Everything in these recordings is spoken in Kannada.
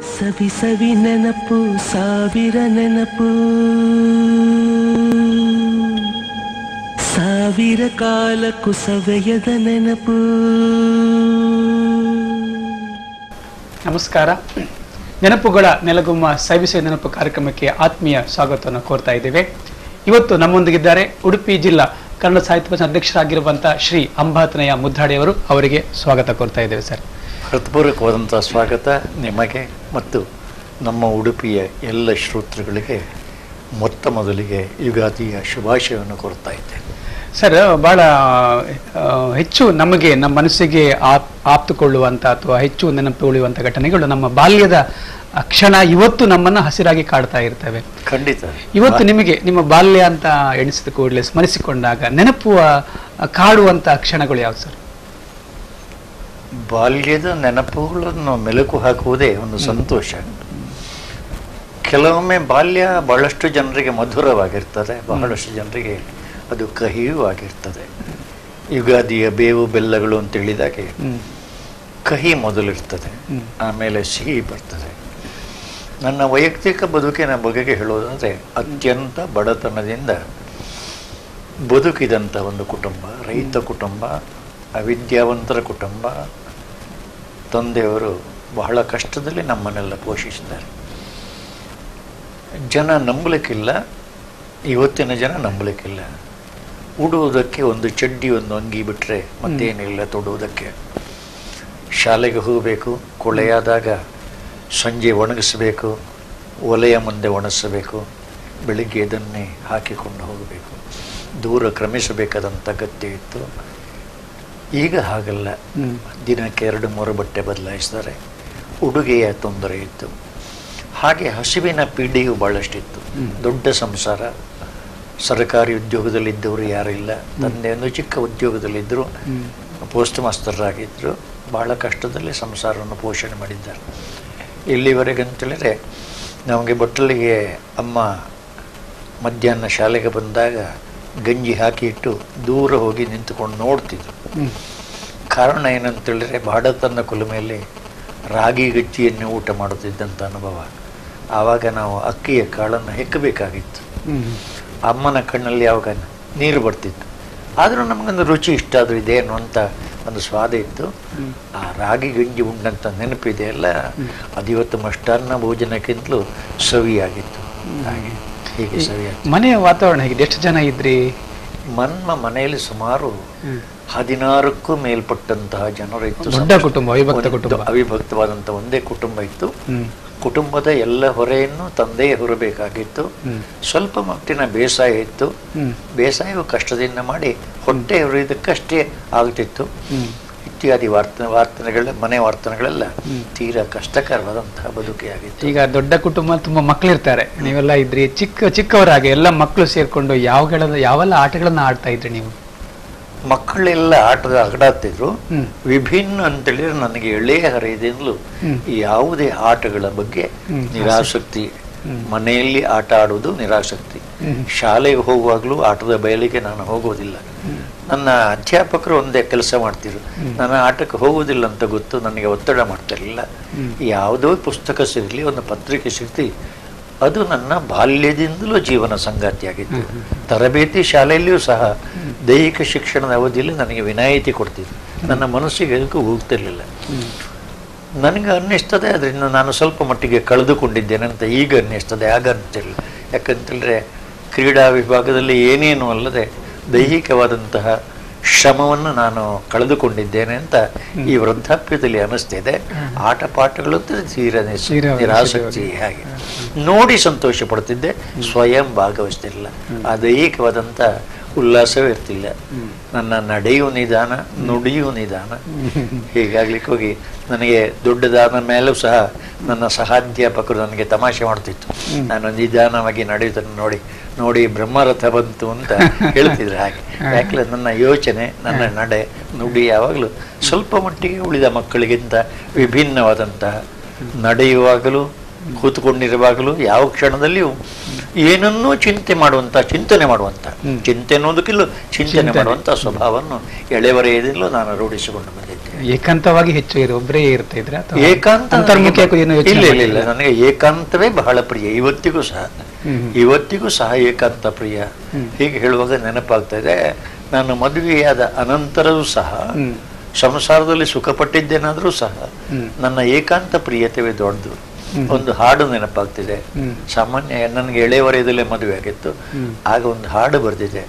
ಸವಿ ಸವಿ ನೆನಪು ಸಾವಿರ ನೆನಪು ಸಾವಿರ ಕಾಲಕ್ಕೂ ಸವೆಯದ ನೆನಪು ನಮಸ್ಕಾರ ನೆನಪುಗಳ ನೆಲಗುಮ್ಮ ಸವಿಸೆ ನೆನಪು ಕಾರ್ಯಕ್ರಮಕ್ಕೆ ಆತ್ಮೀಯ ಸ್ವಾಗತವನ್ನು ಕೋರ್ತಾ ಇದ್ದೇವೆ ಇವತ್ತು ನಮ್ಮೊಂದಿಗಿದ್ದಾರೆ ಉಡುಪಿ ಜಿಲ್ಲಾ ಕನ್ನಡ ಸಾಹಿತ್ಯ ಪರಿಷತ್ ಅಧ್ಯಕ್ಷರಾಗಿರುವಂತಹ ಶ್ರೀ ಅಂಬಾತನಯ್ಯ ಮುದ್ದಾಡಿಯವರು ಅವರಿಗೆ ಸ್ವಾಗತ ಕೋರ್ತಾ ಇದ್ದೇವೆ ಸರ್ ಹೃತ್ಪೂರ್ವಕವಾದಂಥ ಸ್ವಾಗತ ನಿಮಗೆ ಮತ್ತು ನಮ್ಮ ಉಡುಪಿಯ ಎಲ್ಲ ಶ್ರೋತೃಗಳಿಗೆ ಮೊತ್ತ ಮೊದಲಿಗೆ ಯುಗಾದಿಯ ಶುಭಾಶಯವನ್ನು ಕೋರ್ತಾ ಇದ್ದೇನೆ ಸರ್ ಬಹಳ ಆ, ಹೆಚ್ಚು ನಮಗೆ ನಮ್ಮ ಮನಸ್ಸಿಗೆ ಆಪ್ ಆಪ್ತುಕೊಳ್ಳುವಂಥ ಅಥವಾ ಹೆಚ್ಚು ನೆನಪು ಉಳಿಯುವಂಥ ಘಟನೆಗಳು ನಮ್ಮ ಬಾಲ್ಯದ ಆ ಕ್ಷಣ ಇವತ್ತು ನಮ್ಮನ್ನ ಹಸಿರಾಗಿ ಕಾಡ್ತಾ ಇರ್ತವೆ ಖಂಡಿತ ಇವತ್ತು ನಿಮಗೆ ನಿಮ್ಮ ಬಾಲ್ಯ ಅಂತ ಎಣಿಸಿದ ಕೂಡಲೇ ಸ್ಮರಿಸಿಕೊಂಡಾಗ ನೆನಪು ಆ, ಕಾಡುವಂತ ಕ್ಷಣಗಳು ಯಾವ್ದು ಸರ್ ಬಾಲ್ಯದ ನೆನಪುಗಳನ್ನು ಮೆಲುಕು ಹಾಕುವುದೇ ಒಂದು ಸಂತೋಷ ಕೆಲವೊಮ್ಮೆ ಬಾಲ್ಯ ಬಹಳಷ್ಟು ಜನರಿಗೆ ಮಧುರವಾಗಿರ್ತದೆ ಬಹಳಷ್ಟು ಜನರಿಗೆ ಅದು ಕಹಿಯೂ ಆಗಿರ್ತದೆ ಯುಗಾದಿಯ ಬೇವು ಬೆಲ್ಲಗಳು ಅಂತ ಹೇಳಿದಾಗೆ ಹ್ಮ್. ಕಹಿ ಮೊದಲಿರ್ತದೆ ಹ್ಮ್. ಆಮೇಲೆ ಸಿಹಿ ಬರ್ತದೆ ನನ್ನ ವೈಯಕ್ತಿಕ ಬದುಕಿನ ಬಗೆಗೆ ಹೇಳೋದಾದರೆ ಅತ್ಯಂತ ಬಡತನದಿಂದ ಬದುಕಿದಂಥ ಒಂದು ಕುಟುಂಬ ರೈತ ಕುಟುಂಬ ಅವಿದ್ಯಾವಂತರ ಕುಟುಂಬ ತಂದೆಯವರು ಬಹಳ ಕಷ್ಟದಲ್ಲಿ ನಮ್ಮನ್ನೆಲ್ಲ ಪೋಷಿಸಿದ್ದಾರೆ ಜನ ನಂಬಲಿಕ್ಕಿಲ್ಲ ಇವತ್ತಿನ ಜನ ನಂಬಲಿಕ್ಕಿಲ್ಲ ಉಡುವುದಕ್ಕೆ ಒಂದು ಚಡ್ಡಿ ಒಂದು ಅಂಗಿ ಬಿಟ್ಟರೆ ಮತ್ತೇನಿಲ್ಲ ತೊಡುವುದಕ್ಕೆ ಶಾಲೆಗೆ ಹೋಗಬೇಕು ಕೊಳೆಯಾದಾಗ ಸಂಜೆ ಒಣಗಿಸಬೇಕು ಒಲೆಯ ಮುಂದೆ ಒಣಗಿಸಬೇಕು ಬೆಳಿಗ್ಗೆ ಇದನ್ನೇ ಹಾಕಿಕೊಂಡು ಹೋಗಬೇಕು ದೂರ ಕ್ರಮಿಸಬೇಕಾದಂಥ ಅಗತ್ಯ ಇತ್ತು ಈಗ ಹಾಗಲ್ಲ ಹ್ಮ್. ದಿನಕ್ಕೆ ಎರಡು ಮೂರು ಬಟ್ಟೆ ಬದಲಾಯಿಸಿದ್ದಾರೆ ಉಡುಗೆಯ ತೊಂದರೆ ಇತ್ತು ಹಾಗೆ ಹಸಿವಿನ ಪೀಡೆಯು ಭಾಳಷ್ಟಿತ್ತು ಹ್ಮ್. ದೊಡ್ಡ ಸಂಸಾರ ಸರ್ಕಾರಿ ಉದ್ಯೋಗದಲ್ಲಿದ್ದವರು ಯಾರಿಲ್ಲ ತಂದೆ ಒಂದು ಚಿಕ್ಕ ಉದ್ಯೋಗದಲ್ಲಿದ್ದರು ಹ್ಮ್. ಪೋಸ್ಟ್ ಮಾಸ್ತರಾಗಿದ್ದರು ಬಹಳ ಕಷ್ಟದಲ್ಲಿ ಸಂಸಾರವನ್ನು ಪೋಷಣೆ ಮಾಡಿದ್ದಾರೆ ಇಲ್ಲಿವರೆಗೆ ಅಂತೇಳಿದರೆ ನಮಗೆ ಬಟ್ಟಲಿಗೆ ಅಮ್ಮ ಮಧ್ಯಾಹ್ನ ಶಾಲೆಗೆ ಬಂದಾಗ ಗಂಜಿ ಹಾಕಿ ಇಟ್ಟು ದೂರ ಹೋಗಿ ನಿಂತುಕೊಂಡು ನೋಡ್ತಿದ್ರು ಹ್ಮ್. ಕಾರಣ ಏನಂತೇಳಿದ್ರೆ ಬಾಡತನ ಕುಲುಮೆಯಲ್ಲಿ ರಾಗಿ ಗಜ್ಜಿಯನ್ನು ಊಟ ಮಾಡುತ್ತಿದ್ದಂಥ ಅನುಭವ ಆವಾಗ ನಾವು ಅಕ್ಕಿಯ ಕಾಳನ್ನು ಹೆಕ್ಕಬೇಕಾಗಿತ್ತು ಹ್ಮ್. ಅಮ್ಮನ ಕಣ್ಣಲ್ಲಿ ಯಾವಾಗ ನೀರು ಬರ್ತಿತ್ತು ಆದರೂ ನಮಗೊಂದು ರುಚಿ ಇಷ್ಟ ಆದರೂ ಇದೆ ಅನ್ನುವಂಥ ಒಂದು ಸ್ವಾದ ಇತ್ತು ಹ್ಮ್. ಆ ರಾಗಿ ಗಂಜಿ ಉಂಡಂಥ ನೆನಪಿದೆ ಅಲ್ಲ ಅದು ಇವತ್ತು ಮಷ್ಟಾನ್ನ ಭೋಜನಕ್ಕಿಂತಲೂ ಸವಿಯಾಗಿತ್ತು ಹಾಗೆ ಹೀಗೆ ಸವಿಯಾಗಿತ್ತು ಮನೆಯ ವಾತಾವರಣ ಹೇಗಿದೆ ಎಷ್ಟು ಜನ ಇದ್ರಿ ನಮ್ಮ ಮನೆಯಲ್ಲಿ ಸುಮಾರು ಹದಿನಾರಕ್ಕೂ ಮೇಲ್ಪಟ್ಟಂತಹ ಜನರು ಇತ್ತು ದೊಡ್ಡ ಕುಟುಂಬ, ಅವಿಭಕ್ತ ಒಂದು ಕುಟುಂಬ. ಅವಿಭಕ್ತವಾದಂಥ ಒಂದೇ ಕುಟುಂಬ ಇತ್ತು ಹ್ಮ್. ಕುಟುಂಬದ ಎಲ್ಲ ಹೊರೆಯನ್ನು ತಂದೆಯೇ ಹೊರಬೇಕಾಗಿತ್ತು ಹ್ಮ್. ಸ್ವಲ್ಪ ಮಟ್ಟಿನ ಬೇಸಾಯ ಇತ್ತು ಹ್ಮ್. ಬೇಸಾಯವು ಕಷ್ಟದಿಂದ ಮಾಡಿ ಹೊಟ್ಟೆ ಹೊರೆಯುವುದಕ್ಕಷ್ಟೇ ಆಗ್ತಿತ್ತು ಹ್ಮ್. ಇತ್ಯಾದಿ ವಾರ್ತ ವಾರ್ತನೆಗಳ ಮನೆ ವಾರ್ತನೆಗಳೆಲ್ಲ ಹ್ಮ್. ತೀರಾ ಕಷ್ಟಕರವಾದಂತಹ ಬದುಕೆಯಾಗಿತ್ತು ಈಗ ದೊಡ್ಡ ಕುಟುಂಬ ತುಂಬಾ ಮಕ್ಕಳಿರ್ತಾರೆ ನೀವೆಲ್ಲ ಇದ್ರಿ ಚಿಕ್ಕ ಚಿಕ್ಕವರಾಗಿ ಎಲ್ಲ ಮಕ್ಕಳು ಸೇರ್ಕೊಂಡು ಯಾವಗಳ ಯಾವೆಲ್ಲ ಆಟಗಳನ್ನ ಆಡ್ತಾ ಇದ್ರಿ ನೀವು ಮಕ್ಕಳೆಲ್ಲ ಆಟದ ಆಟಾಡ್ತಿದ್ರು ಹ್ಮ್. ವಿಭಿನ್ನ ಅಂತೇಳಿದ್ರೆ ನನಗೆ ಎಳೆಯ ಹರೆಯದಿಂದಲೂ ಹ್ಮ್. ಯಾವುದೇ ಆಟಗಳ ಬಗ್ಗೆ ಹ್ಮ್. ನಿರಾಸಕ್ತಿ ಹ್ಮ್. ಮನೆಯಲ್ಲಿ ಆಟ ಆಡುವುದು ನಿರಾಸಕ್ತಿ ಹ್ಮ್. ಶಾಲೆಗೆ ಹೋಗುವಾಗಲೂ ಆಟದ ಬಯಲಿಗೆ ನಾನು ಹೋಗೋದಿಲ್ಲ ನನ್ನ ಅಧ್ಯಾಪಕರು ಒಂದೇ ಕೆಲಸ ಮಾಡ್ತಿದ್ರು ನಾನು ಆಟಕ್ಕೆ ಹೋಗುವುದಿಲ್ಲ ಅಂತ ಗೊತ್ತು ನನಗೆ ಒತ್ತಡ ಮಾಡ್ತಿರಲಿಲ್ಲ ಹ್ಮ್. ಯಾವುದೋ ಪುಸ್ತಕ ಸಿಗಲಿ ಒಂದು ಪತ್ರಿಕೆ ಸಿಗ್ತಿ ಅದು ನನ್ನ ಬಾಲ್ಯದಿಂದಲೂ ಜೀವನ ಸಂಗಾತಿಯಾಗಿತ್ತು ತರಬೇತಿ ಶಾಲೆಯಲ್ಲಿಯೂ ಸಹ ದೈಹಿಕ ಶಿಕ್ಷಣದ ಅವಧಿಯಲ್ಲಿ ನನಗೆ ವಿನಾಯಿತಿ ಕೊಡ್ತಿದ್ರು ನನ್ನ ಮನಸ್ಸಿಗೆ ಅದಕ್ಕೂ ಹೋಗ್ತಿರ್ಲಿಲ್ಲ ನನಗೆ ಅನ್ನಿಸ್ತದೆ ಅದರಿಂದ ನಾನು ಸ್ವಲ್ಪ ಮಟ್ಟಿಗೆ ಕಳೆದುಕೊಂಡಿದ್ದೇನೆ ಅಂತ ಈಗ ಅನ್ನಿಸ್ತದೆ ಆಗ ಅಂತಿಲ್ಲ ಯಾಕಂತೇಳಿದ್ರೆ ಕ್ರೀಡಾ ವಿಭಾಗದಲ್ಲಿ ಏನೇನು ಅಲ್ಲದೆ ದೈಹಿಕವಾದಂತಹ ಶ್ರಮವನ್ನು ನಾನು ಕಳೆದುಕೊಂಡಿದ್ದೇನೆ ಅಂತ ಈ ವೃದ್ಧಾಪ್ಯದಲ್ಲಿ ಅನ್ನಿಸ್ತಿದೆ ಆಟ ಪಾಠಗಳು ಅಂತ ತೀರಾ ನಿಸ್- ತೀರಾ ನಿರಾಸಕ್ತಿ ಹಾಗೆ ನೋಡಿ ಸಂತೋಷ ಪಡ್ತಿದ್ದೆ ಸ್ವಯಂ ಭಾಗವಹಿಸ್ತಿಲ್ಲ ಆ ದೈಹಿಕವಾದಂಥ ಉಲ್ಲಾಸವೇ ಇರ್ತಿಲ್ಲ ನನ್ನ ನಡೆಯೂ ನಿಧಾನ ನುಡಿಯೂ ನಿಧಾನ ಹೀಗಾಗ್ಲಿಕ್ಕೆ ಹೋಗಿ ನನಗೆ ದೊಡ್ಡದಾದ ಮೇಲೂ ಸಹ ನನ್ನ ಸಹಾಧ್ಯಾಪಕರು ನನಗೆ ತಮಾಷೆ ಮಾಡ್ತಿತ್ತು ನಾನು ನಿಧಾನವಾಗಿ ನಡೆಯುವುದನ್ನು ನೋಡಿ ನೋಡಿ ಬ್ರಹ್ಮರಥ ಬಂತು ಅಂತ ಹೇಳ್ತಿದ್ರು ಹಾಗೆ ಯಾಕಂದ್ರೆ ನನ್ನ ಯೋಚನೆ ನನ್ನ ನಡೆ ನುಡಿ ಯಾವಾಗಲೂ ಸ್ವಲ್ಪ ಮಟ್ಟಿಗೆ ಉಳಿದ ಮಕ್ಕಳಿಗಿಂತ ವಿಭಿನ್ನವಾದಂತಹ ನಡೆಯುವಾಗಲೂ ಕೂತ್ಕೊಂಡಿರುವಾಗಲೂ ಯಾವ ಕ್ಷಣದಲ್ಲಿಯೂ ಏನನ್ನೂ ಚಿಂತೆ ಮಾಡುವಂತ ಚಿಂತನೆ ಮಾಡುವಂತ ಹ್ಮ್. ಚಿಂತೆ ಅನ್ನೋದಕ್ಕಿಲ್ಲೂ ಚಿಂತನೆ ಚಿಂತನೆ. ಮಾಡುವಂತ ಸ್ವಭಾವವನ್ನು ಎಳೆವರೆಯದಿಂದಲೂ ನಾನು ರೂಢಿಸಿಕೊಂಡು ಬಂದಿದ್ದೇನೆ ಏಕಾಂತವಾಗಿ ಹೆಚ್ಚು ಇರು ಒಬ್ಬರೇ ಇರ್ತಾ ಇದ್ರೆ ಅಥವಾ ಏಕಾಂತ ಅಂತರ್ಮುಖಿಯಾಗಿ ಏನು ಯೋಚನೆ ಇಲ್ಲ ಇಲ್ಲ ಇಲ್ಲ ಮಾಡಿಲ್ಲ? ನನಗೆ ಏಕಾಂತವೇ ಬಹಳ ಪ್ರಿಯ ಇವತ್ತಿಗೂ ಸಹ ಹ್ಮ್, ಹ್ಮ್. ಇವತ್ತಿಗೂ ಸಹ ಏಕಾಂತ ಪ್ರಿಯ ಹ್ಮ್. ಹೀಗೆ ಹೇಳುವಾಗ ನೆನಪಾಗ್ತಾ ಇದೆ ನಾನು ಮದುವೆಯಾದ ಅನಂತರವೂ ಸಹ ಹ್ಮ್. ಸಂಸಾರದಲ್ಲಿ ಸುಖಪಟ್ಟಿದ್ದೇನಾದರೂ ಸಹ ಹ್ಮ್. ನನ್ನ ಏಕಾಂತ ಪ್ರಿಯತೆವೇ ದೊಡ್ಡದು ಹ್ಮ್. ಒಂದು ಹಾಡು ನೆನಪಾಗ್ತಿದೆ ಹ್ಮ್. ಸಾಮಾನ್ಯ ನನಗೆ ಎಳೆ ವಯದಲ್ಲೇ ಮದುವೆ ಆಗಿತ್ತು ಹ್ಮ್. ಆಗ ಒಂದು ಹಾಡು ಬರ್ತಿದೆ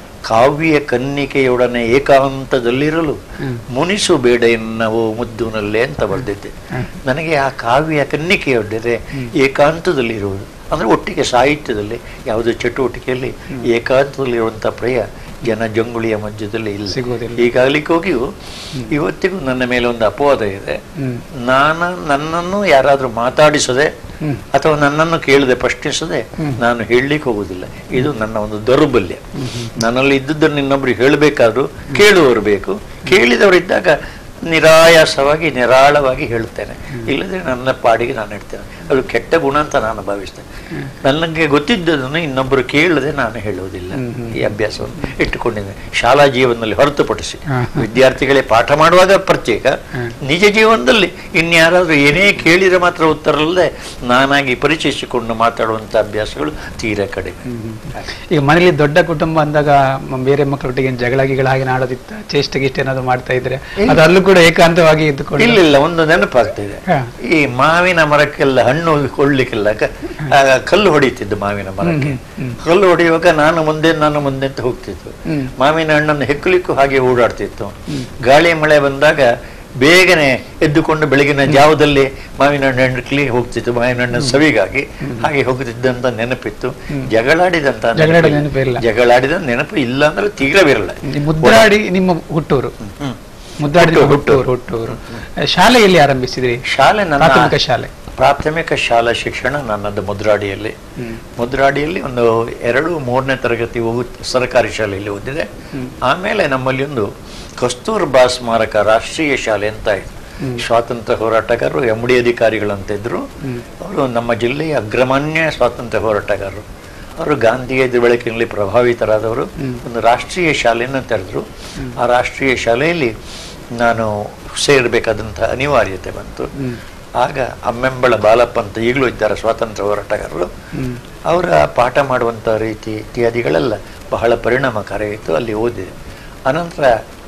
ಕಾವ್ಯ ಕನ್ನಿಕೆಯೊಡನೆ ಏಕಾಂತದಲ್ಲಿರಲು ಹ್ಮ್. ಮುನಿಸು ಬೇಡ ಎನ್ನವೋ ಮುದ್ದುನಲ್ಲೇ ಅಂತ ಬರ್ದಿದ್ದೆ ಹ್ಮ್. ನನಗೆ ಆ ಕಾವ್ಯ ಕನ್ನಿಕೆಯೊಡ್ಡಿದೆ ಏಕಾಂತದಲ್ಲಿರುವುದು ಅಂದ್ರೆ ಒಟ್ಟಿಗೆ ಸಾಹಿತ್ಯದಲ್ಲಿ ಯಾವುದೇ ಚಟುವಟಿಕೆಯಲ್ಲಿ ಏಕಾಂತದಲ್ಲಿರುವಂಥ ಪ್ರಿಯ ಜನ ಜಂಗುಳಿಯ ಮಧ್ಯದಲ್ಲಿ ಇಲ್ಲ ಸಿಗುವುದಿಲ್ಲ. ಹೀಗಾಗ್ಲಿಕ್ಕೆ ಹೋಗಿಯೂ ಇವತ್ತಿಗೂ ನನ್ನ ಮೇಲೆ ಒಂದು ಅಪವಾದ ಇದೆ ಹ್ಮ್. ನಾನು ನನ್ನನ್ನು ಯಾರಾದರೂ ಮಾತಾಡಿಸದೆ ಹ್ಮ್. ಅಥವಾ ನನ್ನನ್ನು ಕೇಳದೆ ಪ್ರಶ್ನಿಸದೆ ಹ್ಮ್. ನಾನು ಹೇಳಲಿಕ್ಕೆ ಹೋಗುದಿಲ್ಲ ಇದು ನನ್ನ ಒಂದು ದೌರ್ಬಲ್ಯ ನನ್ನಲ್ಲಿ ಇದ್ದುದನ್ನು ಇನ್ನೊಬ್ರಿಗೆ ಹೇಳಬೇಕಾದ್ರೂ ಕೇಳುವವರು ಬೇಕು ಕೇಳಿದವರಿದ್ದಾಗ ನಿರಾಯಾಸವಾಗಿ ನಿರಾಳವಾಗಿ ಹೇಳುತ್ತೇನೆ ಇಲ್ಲದೆ ನನ್ನ ಪಾಡಿಗೆ ನಾನು ಹೇಳ್ತೇನೆ ಅದು ಕೆಟ್ಟ ಗುಣ ಅಂತ ನಾನು ಭಾವಿಸ್ತೇನೆ ನನಗೆ ಗೊತ್ತಿದ್ದದನ್ನು ಇನ್ನೊಬ್ಬರು ಕೇಳದೆ ನಾನು ಹೇಳುವುದಿಲ್ಲ ಹ್ಮ್, ಹ್ಮ್. ಈ ಅಭ್ಯಾಸವನ್ನು ಇಟ್ಟುಕೊಂಡಿದ್ದೇನೆ ಶಾಲಾ ಜೀವನದಲ್ಲಿ ಹೊರತುಪಡಿಸಿ ಹಾ. ವಿದ್ಯಾರ್ಥಿಗಳೇ ಪಾಠ ಮಾಡುವಾಗ ಪ್ರತ್ಯೇಕ ಹ್ಮ್. ನಿಜ ಜೀವನದಲ್ಲಿ ಇನ್ಯಾರಾದ್ರೂ ಏನೇ ಕೇಳಿದ್ರೆ ಮಾತ್ರ ಉತ್ತರ ಅಲ್ಲದೆ ನಾನಾಗಿ ಪರಿಚಯಿಸಿಕೊಂಡು ಮಾತಾಡುವಂಥ ಅಭ್ಯಾಸಗಳು ತೀರಾ ಕಡಿಮೆ ಈಗ ಮನೇಲಿ ದೊಡ್ಡ ಕುಟುಂಬ ಅಂದಾಗ ಮ- ಬೇರೆ ಮಕ್ಕಳೊಟ್ಟಿಗೆ ಏನ್ ಜಗಳ ಗಿಗಳ ಹಾಗೆ ಆಡೋದಿತ್ತ ಚೇಷ್ಟೆ ಗಿಷ್ಟ ಏನಾದ್ರು ಮಾಡ್ತಾ ಇದ್ರೆ ಅದು ಅಲ್ಲೂ ಕೂಡ ಏಕಾಂತವಾಗಿ ಇದ್ದುಕೊಂಡು ಇಲ್ಲ ಇಲ್ಲ ಒಂದು ನೆನಪಾಗ್ತಿದೆ ಹಾ. ಈ ಮಾವಿನ ಮರಕ್ಕೆಲ್ಲ ಹಣ್ಣು ಕೊಳ್ಳಿಕ್ಕಿಲ್ಲ ಕ- ಆಗ ಕಲ್ಲು ಹೊಡಿತಿದ್ದು ಮಾವಿನ ಮರಕ್ಕೆ ಹ್ಮ್, ಹ್ಮ್. ಕಲ್ಲು ಹೊಡೆಯುವಾಗ ನಾನು ಮುಂದೆ ನಾನು ಮುಂದೆ ಅಂತ ಹೋಗ್ತಿತ್ತು ಹ್ಮ್. ಮಾವಿನ ಹಣ್ಣನ್ನು ಹೆಕ್ಕಲಿಕ್ಕೂ ಹಾಗೆ ಓಡಾಡ್ತಿತ್ತು ಗಾಳಿ ಮಳೆ ಬಂದಾಗ ಬೇಗನೆ ಎದ್ದುಕೊಂಡು ಬೆಳಗಿನ ಜಾವದಲ್ಲಿ ಮಾವಿನ ಹಣ್ಣು ಹೆಣ್ಕಲಿ ಹೋಗ್ತಿತ್ತು ಮಾವಿನ ಹಣ್ಣಿನ ಸವಿಗಾಗಿ ಹಾಗೆ ಹೋಗುತ್ತಿದ್ದಂತ ನೆನಪಿತ್ತು ಜಗಳಾಡಿದಂತ ಜಗಳಾಡಿದ ನೆನಪಿಲ್ಲ. ನೆನಪಿಲ್ಲ. ಜಗಳಾಡಿದ ನೆನಪು ಇಲ್ಲ ಅಂದ್ರೆ ತೀರಾ ವಿರಳ ಈ ಮುದ್ರಾಡಿ ನಿಮ್ಮ ಹುಟ್ಟೂರು ಹ್ಮ್. ಮುದ್ರಾಡಿ ನಿಮ್ಮ ಹುಟ್ಟೂರು, ಹುಟ್ಟೂರು ಹುಟ್ಟೂರು ಶಾಲೆಯಲ್ಲಿ ಆರಂಭಿಸಿದ್ರಿ ಶಾಲೆ ನನ್ನ ಪ್ರಾಥಮಿಕ ಶಾಲೆ ಪ್ರಾಥಮಿಕ ಶಾಲಾ ಶಿಕ್ಷಣ ನನ್ನದು ಮುದ್ರಾಡಿಯಲ್ಲಿ ಹ್ಮ್. ಮುದ್ರಾಡಿಯಲ್ಲಿ ಒಂದು ಎರಡು ಮೂರನೇ ತರಗತಿ ಹೋಗು ಸರ್ಕಾರಿ ಶಾಲೆಯಲ್ಲಿ ಓದಿದೆ ಆಮೇಲೆ ನಮ್ಮಲ್ಲಿ ಒಂದು ಕಸ್ತೂರ್ಬಾ ಸ್ಮಾರಕ ರಾಷ್ಟ್ರೀಯ ಶಾಲೆ ಅಂತ ಇತ್ತು ಸ್ವಾತಂತ್ರ್ಯ ಹೋರಾಟಗಾರರು ಎಂ ಡಿ ಅಧಿಕಾರಿಗಳಂತ ಇದ್ರು ಅವರು ನಮ್ಮ ಜಿಲ್ಲೆಯ ಅಗ್ರಮಾನ್ಯ ಸ್ವಾತಂತ್ರ್ಯ ಹೋರಾಟಗಾರರು ಅವರು ಗಾಂಧಿಯ ಬೆಳಕಿನಲ್ಲಿ ಪ್ರಭಾವಿತರಾದವರು ಒಂದು ರಾಷ್ಟ್ರೀಯ ಶಾಲೆಯನ್ನು ತೆರೆದ್ರು ಆ ರಾಷ್ಟ್ರೀಯ ಶಾಲೆಯಲ್ಲಿ ನಾನು ಸೇರಬೇಕಾದಂಥ ಅನಿವಾರ್ಯತೆ ಬಂತು ಹ್ಮ್. ಆಗ ಅಮ್ಮೆಂಬಳ ಬಾಲಪ್ಪ ಅಂತ ಈಗಲೂ ಇದ್ದಾರೆ ಸ್ವಾತಂತ್ರ್ಯ ಹೋರಾಟಗಾರರು ಹ್ಮ್. ಅವರ ಪಾಠ ಮಾಡುವಂಥ ರೀತಿ ಇತ್ಯಾದಿಗಳೆಲ್ಲ ಬಹಳ ಪರಿಣಾಮಕಾರಿಯಾಯಿತು ಅಲ್ಲಿ ಓದಿದೆ ಅನಂತರ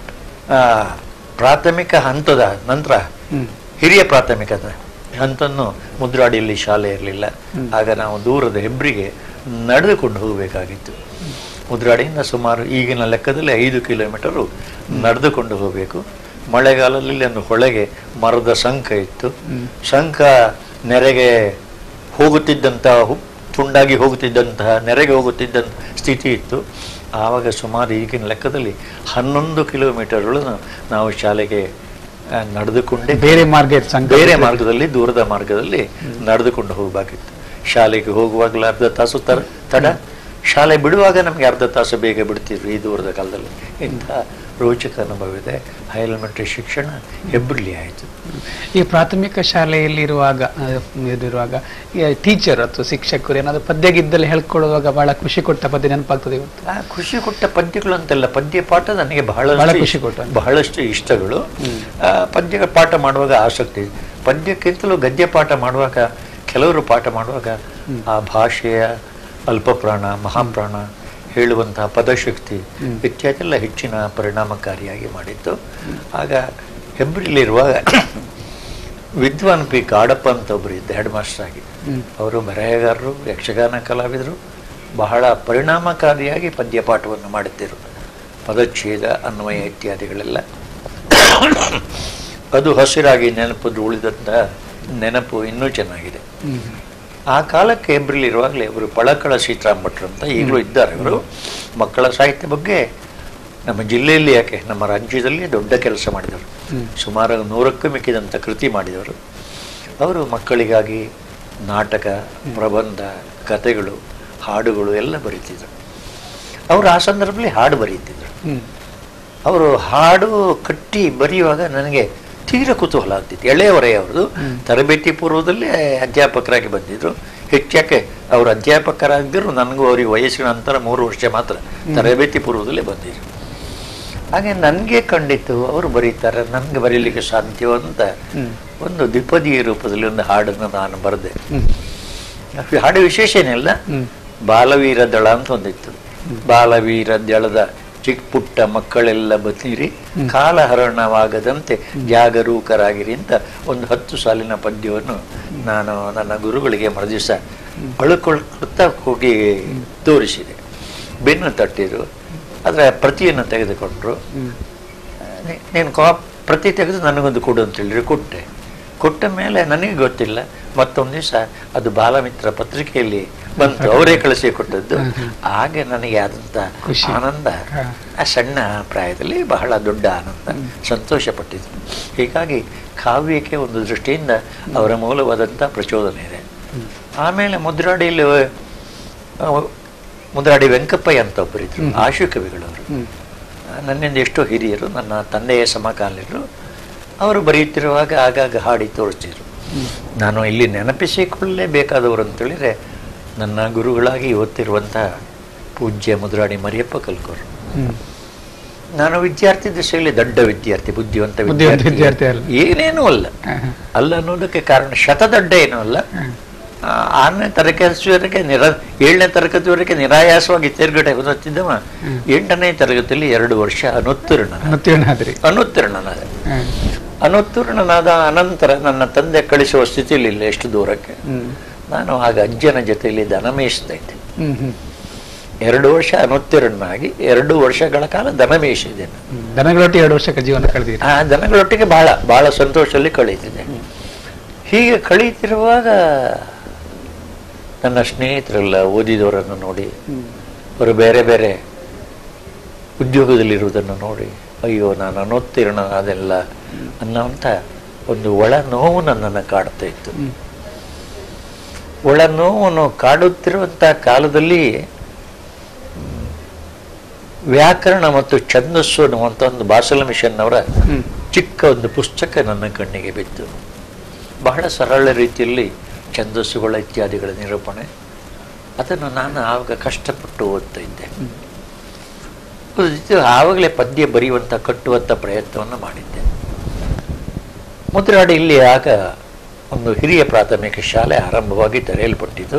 ಆ, ಪ್ರಾಥಮಿಕ ಹಂತದ ನಂತರ ಹ್ಮ್. ಹಿರಿಯ ಪ್ರಾಥಮಿಕದ ಹಂತನ್ನು ಮುದ್ರಾಡಿಯಲ್ಲಿ ಶಾಲೆ ಇರಲಿಲ್ಲ ಆಗ ನಾವು ದೂರದ ಹೆಬ್ರಿಗೆ ನಡೆದುಕೊಂಡು ಹೋಗಬೇಕಾಗಿತ್ತು ಮುದ್ರಾಡಿಯಿಂದ ಸುಮಾರು ಈಗಿನ ಲೆಕ್ಕದಲ್ಲಿ ಐದು ಕಿಲೋಮೀಟರು ನಡೆದುಕೊಂಡು ಹೋಗಬೇಕು ಮಳೆಗಾಲದಲ್ಲಿ ಒಂದು ಹೊಳೆಗೆ ಮರದ ಸಂಕ ಇತ್ತು ಸಂಕ ನೆರೆಗೆ ಹೋಗುತ್ತಿದ್ದಂತಹ ಹು- ತುಂಡಾಗಿ ಹೋಗುತ್ತಿದ್ದಂತಹ ನೆರೆಗೆ ಹೋಗುತ್ತಿದ್ದಂಥ ಸ್ಥಿತಿ ಇತ್ತು ಆವಾಗ ಸುಮಾರು ಈಗಿನ ಲೆಕ್ಕದಲ್ಲಿ ಹನ್ನೊಂದು ಕಿಲೋಮೀಟರ್ಗಳನ್ನು ನಾವು ಶಾಲೆಗೆ ಆ, ನಡೆದುಕೊಂಡೇ ಬೇರೆ ಮಾರ್ಗ ಇತ್ತು ಸಂಘ ಬೇರೆ ಮಾರ್ಗದಲ್ಲಿ ದೂರದ ಮಾರ್ಗದಲ್ಲಿ ನಡೆದುಕೊಂಡು ಹೋಗಬೇಕಿತ್ತು ಶಾಲೆಗೆ ಹೋಗುವಾಗಲೂ ಅರ್ಧ ತಾಸು ತರ ತಡ ಶಾಲೆ ಬಿಡುವಾಗ ನಮಗೆ ಅರ್ಧ ತಾಸು ಬೇಗ ಬಿಡ್ತಿದ್ರು ಈ ದೂರದ ಕಾಲದಲ್ಲಿ ಇಂಥ ರೋಚಕ ಅನುಭವ ಇದೆ ಹೈ ಎಲಿಮೆಂಟರಿ ಶಿಕ್ಷಣ ಹೆಬ್ರಿಲಿ ಆಯಿತು ಈ ಪ್ರಾಥಮಿಕ ಶಾಲೆಯಲ್ಲಿ ಇರುವಾಗ ಆ, ಇರುವಾಗ ಟೀಚರ್ ಅಥವಾ ಶಿಕ್ಷಕರು ಏನಾದ್ರು ಪದ್ಯ ಗಿದ್ದಲ್ಲಿ ಹೇಳ್ಕೊಡುವಾಗ ಬಹಳ ಖುಷಿ ಕೊಟ್ಟ ಪದ್ಯ ನೆನಪಾಗ್ತದೆ ಇವತ್ತು ಆ ಖುಷಿ ಕೊಟ್ಟ ಪದ್ಯಗಳು ಅಂತೆಲ್ಲ ಪದ್ಯ ಪಾಠ ನನಗೆ ಬಹಳ ಬಹಳ ಖುಷಿ ಕೊಟ್ಟು. ಬಹಳಷ್ಟು ಇಷ್ಟಗಳು ಆ, ಪದ್ಯ ಪಾಠ ಮಾಡುವಾಗ ಆಸಕ್ತಿ ಪದ್ಯಕ್ಕಿಂತಲೂ ಗದ್ಯ ಪಾಠ ಮಾಡುವಾಗ ಕೆಲವರು ಪಾಠ ಮಾಡುವಾಗ ಆ ಭಾಷೆಯ ಅಲ್ಪಪ್ರಾಣ ಮಹಾಪ್ರಾಣ ಹೇಳುವಂತಹ ಪದಶಕ್ತಿ ಇತ್ಯಾದಿ ಎಲ್ಲ ಹೆಚ್ಚಿನ ಪರಿಣಾಮಕಾರಿಯಾಗಿ ಮಾಡಿತ್ತು ಆಗ ಹೆಬ್ರಿಲಿರುವಾಗ ವಿದ್ವಾನ್ ಪಿ ಕಾಡಪ್ಪ ಅಂತ ಒಬ್ಬರು ಇದ್ದ ಹೆಡ್ ಮಾಸ್ಟರ್ ಆಗಿ ಹ್ಮ್. ಅವರು ಬರೆಹಗಾರರು ಯಕ್ಷಗಾನ ಕಲಾವಿದರು ಬಹಳ ಪರಿಣಾಮಕಾರಿಯಾಗಿ ಪದ್ಯಪಾಠವನ್ನು ಮಾಡುತ್ತಿರು ಪದಚ್ಛೇದ ಅನ್ವಯ ಇತ್ಯಾದಿಗಳೆಲ್ಲ ಅದು ಹಸಿರಾಗಿ ನೆನಪು ಉಳಿದಂಥ ನೆನಪು ಇನ್ನೂ ಚೆನ್ನಾಗಿದೆ ಹ್ಮ್. ಆ ಕಾಲಕ್ಕೆ ಏಪ್ರಿಲ್ ಇರುವಾಗಲೇ ಅವರು ಪಳಕಳ ಸೀತಾರಾಮ್ ಭಟ್ರು ಅಂತ ಈಗಲೂ ಇದ್ದಾರೆ ಅವರು ಮಕ್ಕಳ ಸಾಹಿತ್ಯ ಬಗ್ಗೆ ನಮ್ಮ ಜಿಲ್ಲೆಯಲ್ಲಿ ಯಾಕೆ ನಮ್ಮ ರಾಜ್ಯದಲ್ಲಿ ದೊಡ್ಡ ಕೆಲಸ ಮಾಡಿದವರು ಹ್ಮ್. ಸುಮಾರು ನೂರಕ್ಕೂ ಮಿಕ್ಕಿದಂಥ ಕೃತಿ ಮಾಡಿದವರು ಅವರು ಮಕ್ಕಳಿಗಾಗಿ ನಾಟಕ ಪ್ರಬಂಧ ಕಥೆಗಳು ಹಾಡುಗಳು ಎಲ್ಲ ಬರೀತಿದ್ರು ಅವರು ಆ ಸಂದರ್ಭದಲ್ಲಿ ಹಾಡು ಬರೀತಿದ್ರು ಹ್ಮ್. ಅವರು ಹಾಡು ಕಟ್ಟಿ ಬರೆಯುವಾಗ ನನಗೆ ತೀರ ಕುತೂಹಲ ಆಗ್ತಿತ್ತು ಎಳೆಯವರೆಯವ್ರದ್ದು ತರಬೇತಿ ಪೂರ್ವದಲ್ಲೇ ಅಧ್ಯಾಪಕರಾಗಿ ಬಂದಿದ್ರು ಹೆಚ್ಚಾಕೆ ಅವರು ಅಧ್ಯಾಪಕರಾಗಿದ್ರು ನನಗೂ ಅವರಿಗೆ ವಯಸ್ಸಿನ ನಂತರ ಮೂರು ವರ್ಷ ಮಾತ್ರ ತರಬೇತಿ ಪೂರ್ವದಲ್ಲೇ ಬಂದಿದ್ರು ಹಾಗೆ ನನಗೆ ಕಂಡಿತ್ತು ಅವರು ಬರೀತಾರೆ ನನಗೆ ಬರೀಲಿಕ್ಕೆ ಸಾಧ್ಯವೋ ಅಂತ ಒಂದು ದ್ವಿಪದಿ ರೂಪದಲ್ಲಿ ಒಂದು ಹಾಡನ್ನು ನಾನು ಬರೆದೆ ಹ್ಮ್ ಹಾಡು ವಿಶೇಷ ಏನಿಲ್ಲ ಹ್ಮ್ ಬಾಲವೀರ ದಳ ಅಂತ ಒಂದಿತ್ತು ಬಾಲವೀರ ದಳದ ಚಿಕ್ಕ ಪುಟ್ಟ ಮಕ್ಕಳೆಲ್ಲ ಬತ್ತೀರಿ ಕಾಲಹರಣವಾಗದಂತೆ ಜಾಗರೂಕರಾಗಿರಿ ಅಂತ ಒಂದು ಹತ್ತು ಸಾಲಿನ ಪದ್ಯವನ್ನು ನಾನು ನನ್ನ ಗುರುಗಳಿಗೆ ಮರುದಿವಸ ಅಳುಕೊಳ್ತಾ ಹೋಗಿ ತೋರಿಸಿದೆ ಬೆನ್ನು ತಟ್ಟಿರು ಅದರ ಪ್ರತಿಯನ್ನು ತೆಗೆದುಕೊಂಡ್ರು ನೀ- ನೀನು ಕಾ ಪ್ರತಿ ತೆಗೆದು ನನಗೊಂದು ಕೊಡು ಅಂತ ಹೇಳಿದ್ರು ಕೊಟ್ಟೆ ಕೊಟ್ಟ ಮೇಲೆ ನನಗೆ ಗೊತ್ತಿಲ್ಲ ಮತ್ತೊಂದು ದಿವಸ ಅದು ಬಾಲಮಿತ್ರ ಪತ್ರಿಕೆಯಲ್ಲಿ ಬಂತು ಅವರೇ ಕಳಿಸಿ ಕೊಟ್ಟದ್ದು ಹಾಗೆ ನನಗೆ ಆದಂಥ ಖುಷಿ. ಆನಂದ ಹಾ. ಆ ಸಣ್ಣ ಪ್ರಾಯದಲ್ಲಿ ಬಹಳ ದೊಡ್ಡ ಆನಂದ ಸಂತೋಷ ಪಟ್ಟಿದ್ದು ಹೀಗಾಗಿ ಕಾವ್ಯಕ್ಕೆ ಒಂದು ದೃಷ್ಟಿಯಿಂದ ಅವರ ಮೂಲವಾದಂಥ ಪ್ರಚೋದನೆ ಇದೆ ಆಮೇಲೆ ಮುದ್ರಾಡಿಯಲ್ಲಿ ಆ, ಮುದ್ರಾಡಿ ವೆಂಕಪ್ಪಯ್ಯ ಅಂತ ಒಬ್ಬರಿದ್ರು ಆಶು ಕವಿಗಳವರು ಹ್ಮ್ ನನ್ನಿಂದ ಎಷ್ಟೋ ಹಿರಿಯರು ನನ್ನ ತಂದೆಯ ಸಮಕಾಲೀನರು ಅವರು ಬರೆಯುತ್ತಿರುವಾಗ ಆಗಾಗ ಹಾಡಿ ತೋರಿಸ್ತಿದ್ರು ನಾನು ಇಲ್ಲಿ ನೆನಪಿಸಿಕೊಳ್ಳಲೇಬೇಕಾದವರು ಅಂತೇಳಿದರೆ ನನ್ನ ಗುರುಗಳಾಗಿ ಇವತ್ತಿರುವಂಥ ಪೂಜ್ಯ ಮುದ್ರಾಡಿ ಮರಿಯಪ್ಪ ಕಲ್ಕೋರು ಹ್ಮ್ ನಾನು ವಿದ್ಯಾರ್ಥಿ ದಶೆಯಲ್ಲಿ ದೊಡ್ಡ ವಿದ್ಯಾರ್ಥಿ ಬುದ್ಧಿವಂತ ಬುದ್ಧಿವಂತ ವಿದ್ಯಾರ್ಥಿ ಅಲ್ಲ. ಏನೇನೂ ಅಲ್ಲ ಹಾ, ಹಾ. ಅಲ್ಲ ಅನ್ನೋದಕ್ಕೆ ಕಾರಣ ಶತದಡ್ಡ ಏನೂ ಅಲ್ಲ ಆ, ಆರನೇ ತರಗತಿವರೆಗೆ ನಿರ ಏಳನೇ ತರಗತಿವರೆಗೆ ನಿರಾಯಾಸವಾಗಿ ತೇರ್ಗಡೆ ಓದುತ್ತಿದ್ದವ ಎಂಟನೇ ತರಗತಿಯಲ್ಲಿ ಎರಡು ವರ್ಷ ಅನುತ್ತೀರ್ಣ ಅನುತ್ತೀರ್ಣ ಆದ್ರಿ ಅನುತ್ತೀರ್ಣನಾದ ಹಾ. ಅನುತ್ತೀರ್ಣನಾದ ಅನಂತರ ನನ್ನ ತಂದೆ ಕಳಿಸುವ ಸ್ಥಿತಿಯಲ್ಲಿ ಇಲ್ಲ ಎಷ್ಟು ದೂರಕ್ಕೆ ಹ್ಮ್ ನಾನು ಆಗ ಅಜ್ಜನ ಜೊತೆಯಲ್ಲಿ ದನ ಮೇಯಿಸ್ತಾ ಇದ್ದೆ ಹ್ಮ್ ಹ್ಮ್ ಎರಡು ವರ್ಷ ಅನುತ್ತೀರ್ಣನಾಗಿ ಎರಡು ವರ್ಷಗಳ ಕಾಲ ದನ ಮೇಯಿಸಿದ್ದೇನೆ ಹ್ಮ್. ದನಗಳೊಟ್ಟಿಗೆ ಎರಡು ವರ್ಷಕ್ಕೆ ಜೀವನ ಕಳೆದಿರಿ ಆ ದನಗಳೊಟ್ಟಿಗೆ ಬಹಳ ಬಹಳ ಸಂತೋಷದಲ್ಲಿ ಕಳೀತಿದೆ ಹೀಗೆ ಕಳೀತಿರುವಾಗ ನನ್ನ ಸ್ನೇಹಿತರೆಲ್ಲ ಓದಿದವರನ್ನು ನೋಡಿ ಅವರು ಬೇರೆ ಬೇರೆ ಉದ್ಯೋಗದಲ್ಲಿರುವುದನ್ನು ನೋಡಿ ಅಯ್ಯೋ ನಾನು ಅನುತ್ತೀರ್ಣನಾದೆಲ್ಲ ಅನ್ನೋಂಥ ಒಂದು ಒಳ ನೋವು ನನ್ನನ್ನು ಕಾಡ್ತಾ ಇತ್ತು ಒಳ ನೋವನ್ನು ಕಾಡುತ್ತಿರುವಂಥ ಕಾಲದಲ್ಲಿ ಹ್ಮ್, ವ್ಯಾಕರಣ ಮತ್ತು ಛಂದಸ್ಸು ಅನ್ನುವಂಥ ಒಂದು ಬಾಸಲ ಮಿಷನ್ ಅವರ ಹ್ಮ್ ಚಿಕ್ಕ ಒಂದು ಪುಸ್ತಕ ನನ್ನ ಕಣ್ಣಿಗೆ ಬಿತ್ತು ಬಹಳ ಸರಳ ರೀತಿಯಲ್ಲಿ ಛಂದಸ್ಸುಗಳ ಇತ್ಯಾದಿಗಳ ನಿರೂಪಣೆ ಅದನ್ನು ನಾನು ಆವಾಗ ಕಷ್ಟಪಟ್ಟು ಓದ್ತಾ ಇದ್ದೆ ಓದಿದ್ದು ಆವಾಗಲೇ ಪದ್ಯ ಬರೆಯುವಂಥ ಕಟ್ಟುವಂಥ ಪ್ರಯತ್ನವನ್ನು ಮಾಡಿದ್ದೆ ಮುದ್ರಾಡಿ ಇಲ್ಲಿ ಆಗ ಒಂದು ಹಿರಿಯ ಪ್ರಾಥಮಿಕ ಶಾಲೆ ಆರಂಭವಾಗಿ ತೆರೆಯಲ್ಪಟ್ಟಿತು